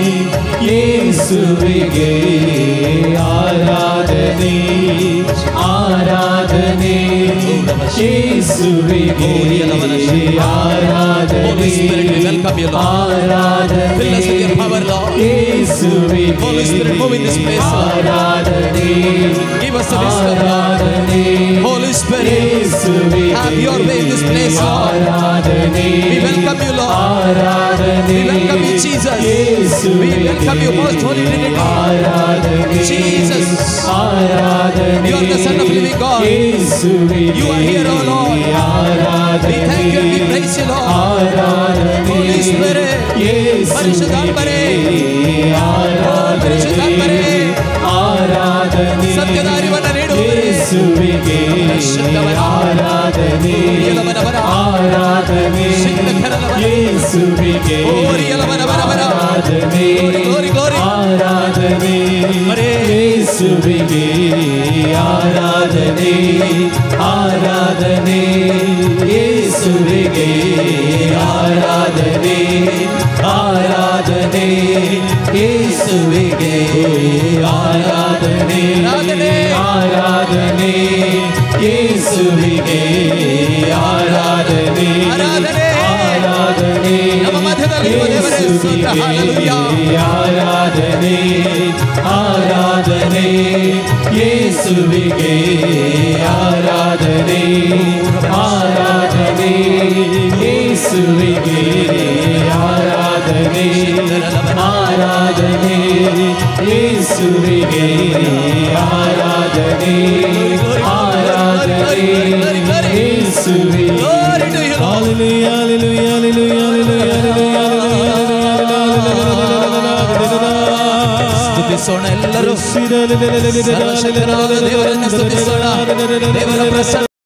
ಯೇಸುವಿಗೆ ಆರಾಧನೆ ಆರಾಧನೆ ಯೇಸುವಿಗೆ ಆರಾಧನೆ Holy Spirit, we welcome you, Lord. ಆರಾಧನೆ Fill us with your power, Lord. ಯೇಸುವಿಗೆ Holy Spirit, move in this place, Lord. ಆರಾಧನೆ Give us the wisdom, Lord. ಆರಾಧನೆ Holy Spirit, ಯೇಸುವಿಗೆ have your way in this place, Lord. ಆರಾಧನೆ We welcome you, Lord. ಆರಾಧನೆ We welcome you, Jesus. We ಯೇಸುವಿಗೆ welcome you, most holy Trinity. ಆರಾಧನೆ Jesus. ಆರಾಧನೆ You are the Son of living God. ಯೇಸುವಿಗೆ You are here, O Lord. ಆರಾಧನೆ We thank you and we praise you, Lord. ಆರಾಧನೆ Holy Spirit, ಪರಿಶುದ್ಧಾತ್ಮರೇ, ಓ ಪರಿಶುದ್ಧಾತ್ಮರೇ, ಆರಾಧನೆ ಸತ್ಯದ ಅರಿವನ್ನು ನೀಡು. ಯೇಸುವಿಗೆ ಪರಿಶುದ್ಧವರ, ಆರಾಧನೆ ಪ್ರಿಯಲವನವರ, ಆರಾಧನೆ ಶಿಕ್ಷಕರವರ, ಯೇಸುವಿಗೆ ಓರಿಯಲವನವರವರ, ಆರಾಧನೆ glory, glory. ಆರಾಧನೆ ಮರೇ. ಯೇಸುವಿಗೆ ಆರಾಧನೆ ಆರಾಧನೆ ಯೇಸುವಿಗೆ ಆರಾಧನೆ ಆರಾಧನೆ ಯೇಸುವಿಗೆ ಆರಾಧನೆ ಆರಾಧನೆ. ಆರಾಧನೆ ಯೇಸುವಿಗೆ ಆರಾಧನೆ ಆರಾಧನೆ. ಆರಾಧನೆ ನಮ್ಮ ಮಧ್ಯದಲ್ಲಿರುವ ದೇವರೇ, ಸ್ತೋತ್ರ, hallelujah. ಆರಾಧನೆ ಆರಾಧನೆ ಯೇಸುವಿಗೆ ಆರಾಧನೆ ಆರಾಧನೆ ಯೇಸುವಿಗೆ ಆರಾಧನೆ ಆರಾಧನೆ ಯೇಸುವಿಗೆ ಆರಾಧನೆ ಆರಾಧನೆ ಯೇಸುವಿಗೆ Glory to you, Lord. Hallelujah, hallelujah, hallelujah, hallelujah, hallelujah, hallelujah, hallelujah, hallelujah, hallelujah, hallelujah. ಸ್ತುತಿಸೋಣ ಎಲ್ಲರೂ ಸರ್ವಶಕ್ತನಾದ ದೇವರನ್ನು ಸ್ತುತಿಸೋಣ ದೇವರ ಪ್ರಸನ್ನ